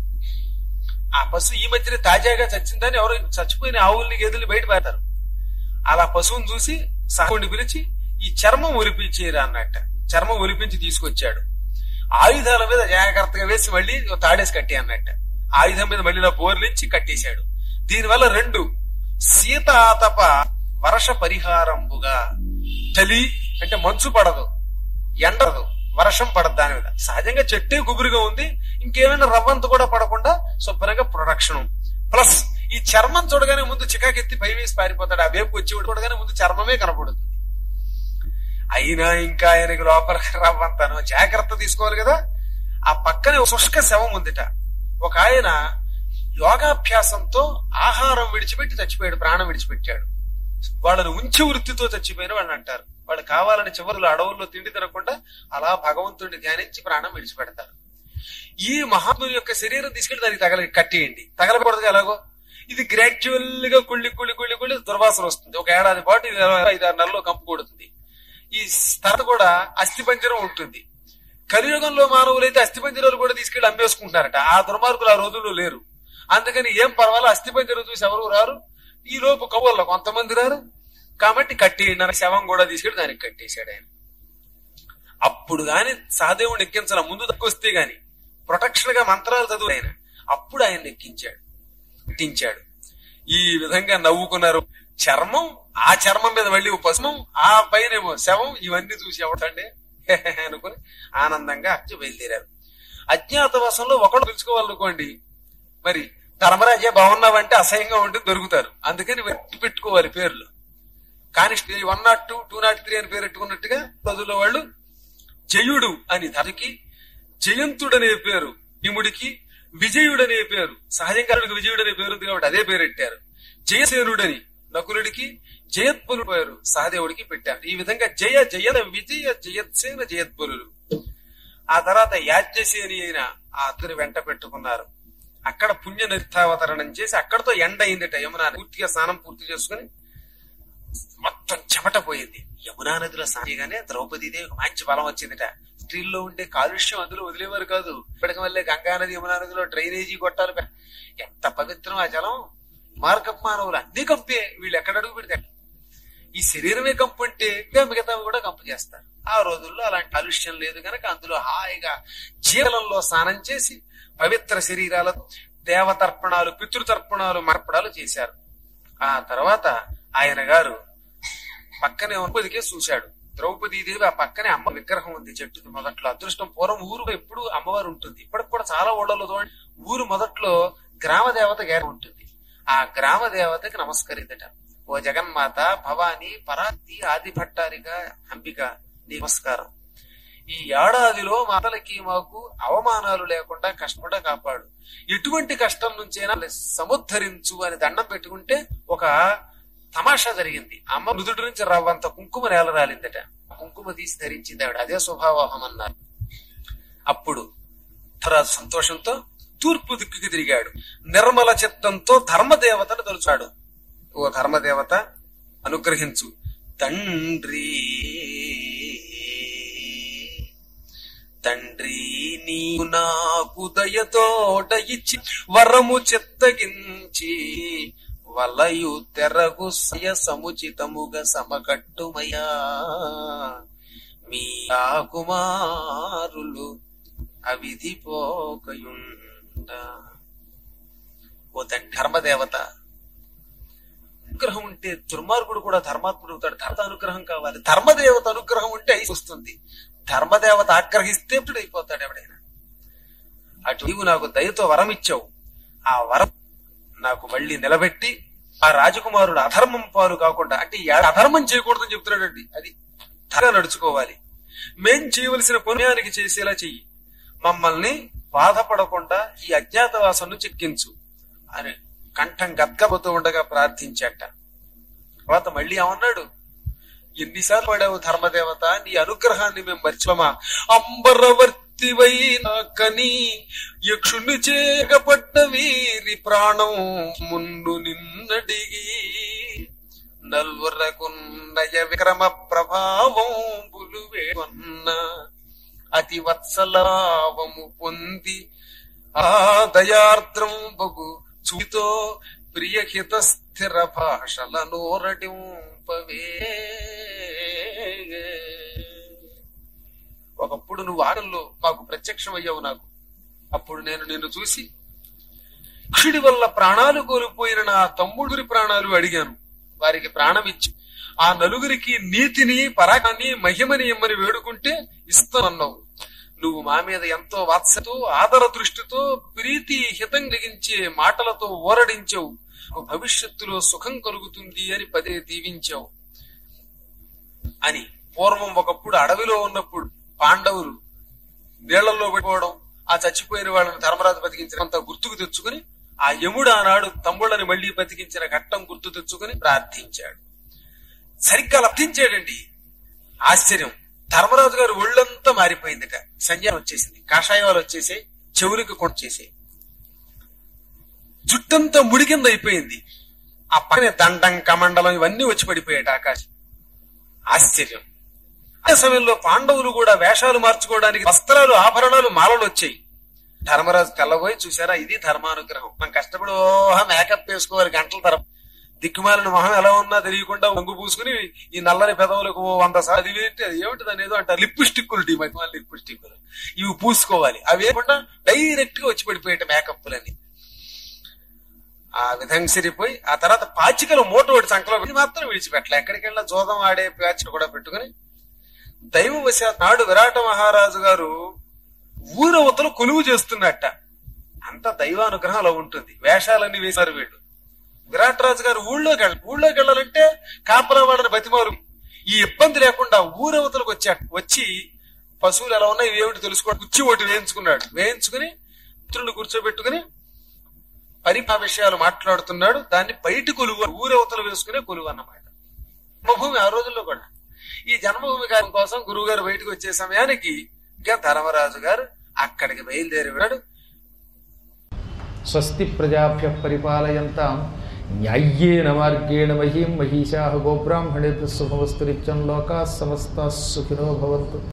ఆ పశువు ఈ మధ్యన తాజాగా చచ్చిందని ఎవరు చచ్చిపోయిన ఆవుల్ని గేదెల్ని బయట పెడతారు అలా పశువుని చూసి సహోడిని పిలిచి ఈ చర్మం ఒలిపించేరా అన్నట్ట చర్మం ఒలిపించి తీసుకొచ్చాడు ఆయుధాల మీద జాగ్రత్తగా వేసి మళ్ళీ ఓ తాడేసి కట్టి అన్నట్ట ఆయుధం మీద మళ్ళీ ఇలా బోర్లించి కట్టేశాడు దీనివల్ల రెండు శీతాతప వర్ష పరిహారంబుగా చలి అంటే మంచు పడదు ఎండదు వర్షం పడదు దాని మీద సహజంగా చెట్టే గుబురుగా ఉంది ఇంకేమైనా రవ్వంత కూడా పడకుండా శుభ్రంగా ప్రొడక్షన్ ప్లస్ ఈ చర్మం చూడగానే ముందు చికాకెత్తి పై వేసి పారిపోతాడు ఆ వేపు వచ్చి చూడగానే ముందు చర్మమే కనపడుతుంది అయినా ఇంకా ఆయనకి లోపల రవ్వంతాను జాగ్రత్త తీసుకోవాలి కదా ఆ పక్కనే ఒక శుష్క శవం ఉందిట ఒక ఆయన యోగాభ్యాసంతో ఆహారం విడిచిపెట్టి చచ్చిపోయాడు ప్రాణం విడిచిపెట్టాడు వాళ్ళని ఉంచి వృత్తితో చచ్చిపోయిన వాళ్ళని అంటారు వాళ్ళు కావాలని చివరిలో అడవుల్లో తిండి తినకుండా అలా భగవంతుడిని ధ్యానించి ప్రాణం విడిచిపెడతారు ఈ మహాత్ముని యొక్క శరీరం తీసుకెళ్లి దానికి తగల కట్టేయండి తగలకూడదు ఎలాగో ఇది గ్రాడ్యువల్ గా కుళ్ళి కుళ్ళి కుళ్ళి కుళ్ళి దుర్వాసన వస్తుంది ఒక ఏడాది పాటు ఇది ఐదారు నెలల్లో కంపు కొడుతుంది ఈ తర్వాత కూడా అస్థిపంజరం ఉంటుంది కలియుగంలో మానవులైతే అస్థిపంజరాలు కూడా తీసుకెళ్లి అమ్మేసుకుంటున్నారట ఆ దుర్మార్గులు ఆ రోజుల్లో లేరు అందుకని ఏం పర్వాలో అస్థిపంజరం చూసి ఎవరు రారు ఈ లోపు కవ్వల్లో కొంతమంది రారు కాబట్టి కట్టేయండి అని శవం కూడా తీసుకెళ్లి దానికి కట్టేశాడు ఆయన అప్పుడు గాని సహదేవుని ఎక్కించాల ముందు దక్కొస్తే గాని ప్రొటెక్షన్ గా మంత్రాలు చదువు ఆయన అప్పుడు ఆయన ఎక్కించాడు ఎక్కించాడు ఈ విధంగా నవ్వుకున్నారు చర్మం ఆ చర్మం మీద మళ్ళీ ఓ పసుమం ఆ పైనేమో శవం ఇవన్నీ చూసి ఎవటండి అనుకుని ఆనందంగా అచ్చి బయలుదేరారు అజ్ఞాతవాసంలో ఒకడు పిలుచుకోవాలనుకోండి మరి ధర్మరాజే బాగున్నావంటే అసహ్యంగా ఉంటే దొరుకుతారు అందుకని వెట్టి పెట్టుకోవాలి పేర్లు కానిస్టే one nought two two nought three అని పేరు పెట్టుకున్నట్టుగా రోజుల్లో వాళ్ళు జయుడు అని ధరకి జయంతుడనే పేరు భీముడికి విజయుడనే పేరు సహజంగా ఆయనకు విజయుడనే పేరు ఉంది కాబట్టి అదే పేరు పెట్టారు జయసేనుడని నకులుడికి జయత్పులు పేరు సహదేవుడికి పెట్టారు ఈ విధంగా జయ జయ విజయ జయత్సేన జయత్పులు ఆ తర్వాత యాజ్ఞసేని అయిన ఆ అతని వెంట పెట్టుకున్నారు అక్కడ పుణ్య నిర్ధావతరణం చేసి అక్కడతో ఎండ అయిందిట యమునా నది. పూర్తిగా స్నానం పూర్తి చేసుకుని మొత్తం చెమట పోయింది యమునా నదిలో స్నానం చేయగానే ద్రౌపదీదేవి మంచి బలం వచ్చిందిట స్త్రీల్లో ఉండే కాలుష్యం అందులో వదిలేవారు కాదు ఇప్పటికి వల్లే గంగా నది యమునా నదిలో డ్రైనేజీ కొట్టాలి ఎంత పవిత్రం ఆ జలం మార్గప్ మానవులు అన్ని కంపే వీళ్ళు ఎక్కడ అడుగు పెడితే ఈ శరీరమే కంపు అంటే ఇంకా మిగతావి కూడా కంపు చేస్తారు ఆ రోజుల్లో అలాంటి కాలుష్యం లేదు కనుక అందులో హాయిగా జీవనంలో స్నానం చేసి పవిత్ర శరీరాల దేవతర్పణాలు పితృతర్పణాలు మార్పడాలు చేశారు ఆ తర్వాత ఆయన గారు పక్కనే ద్రౌపదికే చూశాడు ద్రౌపదీదేవి ఆ పక్కనే అమ్మ విగ్రహం ఉంది చెట్టుకి మొదట్లో అదృష్టం పూర్వం ఊరు ఎప్పుడు అమ్మవారు ఉంటుంది ఇప్పటికి కూడా చాలా ఊళ్ళలో చూడండి ఊరు మొదట్లో గ్రామ దేవత గారి ఉంటుంది ఆ గ్రామ దేవతకి నమస్కరిందట ఓ జగన్మాత భవాని పరాక్తి ఆది భట్టారిక అంబిక నీ నమస్కారం ఈ ఏడాదిలో మాతలకి మాకు అవమానాలు లేకుండా కష్టపడ కాపాడు ఎటువంటి కష్టం నుంచైనా సముద్ధరించు అని దండం పెట్టుకుంటే ఒక తమాషా జరిగింది అమ్మ నుదుటి నుంచి రవ్వంత కుంకుమ నేల రాలిందట కుంకుమ తీసి ధరించింది ఆవిడ అదే స్వభావోహం అన్నారు అప్పుడు ధరాజు సంతోషంతో తూర్పు దిక్కుకి తిరిగాడు నిర్మల చిత్తంతో ధర్మదేవతను తలుచాడు ఓ ధర్మదేవత అనుగ్రహించు తండ్రి తండ్రి నీవు నాకు దయతోట ఇచ్చి వరము చిత్తగించి వలయు తెరగు సయ సముచితముగా సమకట్టుమయ్యా మీ ఆ కుమారులు అవిధి పోకయుండ ఓ తండ్రి ధర్మదేవత అనుగ్రహం ఉంటే దుర్మార్గుడు కూడా ధర్మాత్ముడు అవుతాడు ధర్మ అనుగ్రహం కావాలి ధర్మదేవత అనుగ్రహం ఉంటే ఐసు వస్తుంది ధర్మదేవత ఆగ్రహిస్తే ఇప్పుడు అయిపోతాడు ఎవడైనా అటు నీవు నాకు దయతో వరం ఇచ్చావు ఆ వరం నాకు మళ్ళీ నిలబెట్టి ఆ రాజకుమారుడు అధర్మం పాలు కాకుండా అంటే ఈ ఏడాది అధర్మం చేయకూడదని చెప్తున్నాడండి అది ధరగా నడుచుకోవాలి మేం చేయవలసిన పుణ్యానికి చేసేలా చెయ్యి మమ్మల్ని బాధపడకుండా ఈ అజ్ఞాతవాసం నుంచి ఎక్కించు అని కంఠం గద్గబోతూ ఉండగా ప్రార్థించాట తర్వాత మళ్ళీ ఏమన్నాడు ఎన్నిసార్లు పడావు ధర్మదేవత నీ అనుగ్రహాన్ని మేము మర్చిపోమా అంబరవర్తివై నాకని యక్షుణ్ణి చేగపడ్డ వీరి ప్రాణం మున్ను నిన్నడిగి నల్వరకున్నయ విక్రమ ప్రభావం బులువేవన్న అతి వత్సలావము పొంది ఆ దయార్ద్రం బగు చూతో ప్రియహిత స్థిర భాషల నోరటింపవే ఒకప్పుడు నువ్వు ఆటల్లో మాకు ప్రత్యక్షమయ్యావు నాకు అప్పుడు నేను నిన్ను చూసి కుషుడి వల్ల ప్రాణాలు కోల్పోయిన నా తమ్ముడిని ప్రాణాలు అడిగాను వారికి ప్రాణం ఇచ్చి ఆ నలుగురికి నీతిని పరాకాన్ని మహిమని ఇమ్మని వేడుకుంటే ఇస్తానన్నావు నువ్వు మా మీద ఎంతో వాత్సతో ఆదర దృష్టితో ప్రీతి హితం కలిగించే మాటలతో ఓరడించావు నాకు భవిష్యత్తులో సుఖం కలుగుతుంది అని పదే దీవించావు అని పూర్వం ఒకప్పుడు అడవిలో ఉన్నప్పుడు పాండవులు నీళ్లలో పడిపోవడం ఆ చచ్చిపోయిన వాళ్ళని ధర్మరాజు బతికించినంత గుర్తుకు తెచ్చుకుని ఆ యముడు ఆనాడు తమ్ముళ్ళని మళ్లీ బతికించిన ఘట్టం గుర్తు తెచ్చుకుని ప్రార్థించాడు సరిగ్గా లబ్ధించాడండి ఆశ్చర్యం ధర్మరాజు గారు ఒళ్ళంతా మారిపోయిందిట సంజయం వచ్చేసింది కాషాయాలు వచ్చేసాయి చెవులకు కొట్టేసాయి జుట్టంతా ముడి కింద అయిపోయింది ఆ పక్కనే దండం కమండలం ఇవన్నీ వచ్చి పడిపోయాడు ఆకాశం ఆశ్చర్యం అదే సమయంలో పాండవులు కూడా వేషాలు మార్చుకోవడానికి వస్త్రాలు ఆభరణాలు మాలలు వచ్చాయి ధర్మరాజు తెల్లబోయి చూసారా ఇది ధర్మానుగ్రహం మనం కష్టపడి ఓహ మేకప్ వేసుకోవాలి గంటల తరం దిక్కుమాలిన మొహం ఎలా ఉన్నా తెలియకుండా వంగు పూసుకుని ఈ నల్లని పెదవులకు ఓ వంద సార్లు ఇవి ఏంటి అది ఏమిటి దాని ఏదో అంటారు లిప్స్టిక్లు టీ మధ్య లిప్స్టిక్లు ఇవి పూసుకోవాలి అవి ఏకుండా డైరెక్ట్ గా వచ్చి పడిపోయేట మేకప్లని ఆ విధంగా సరిపోయి ఆ తర్వాత పాచికలు మూట ఒకటి సంకలో ఇది మాత్రం విడిచిపెట్టలే ఎక్కడికి వెళ్ళినా జోదం ఆడే పాచిక కూడా పెట్టుకుని దైవవశాత్ నాడు విరాట మహారాజు గారు ఊరవతలు కొలువు చేస్తున్నట్ట అంత దైవానుగ్రహం అలా ఉంటుంది వేషాలన్నీ వేశారు వీళ్ళు విరాట్ రాజు గారు ఊళ్ళోకి వెళ్ళ ఊళ్ళోకి వెళ్ళాలంటే కాపలా వాడని బతిమాలు ఈ ఇబ్బంది లేకుండా ఊరవతలకు వచ్చాక వచ్చి పశువులు ఎలా ఉన్నాయి ఏమిటి తెలుసుకోవడం కుర్చీ ఒకటి వేయించుకున్నాడు వేయించుకుని మిత్రులు కూర్చోబెట్టుకుని పరిపా విషయాలు మాట్లాడుతున్నాడు దాన్ని బయట కొలువు ఊరవతలు వేసుకునే కొలువు అన్నమాట జన్మభూమి ఆ రోజుల్లో కూడా ఈ జన్మభూమి కార్యం కోసం గురువు గారు బయటకు వచ్చే సమయానికి ఇంకా ధర్మరాజు గారు అక్కడికి బయలుదేరి వెళ్ళాడు స్వస్తి ప్రజాభ్య పరిపాలయంతాం న్యాయ్యేన మార్గేణ మహీం మహిషా గోబ్రాహ్మణేభ్య శుభమస్తు నిత్యం లోకా సమస్త సుఖినో భవంతు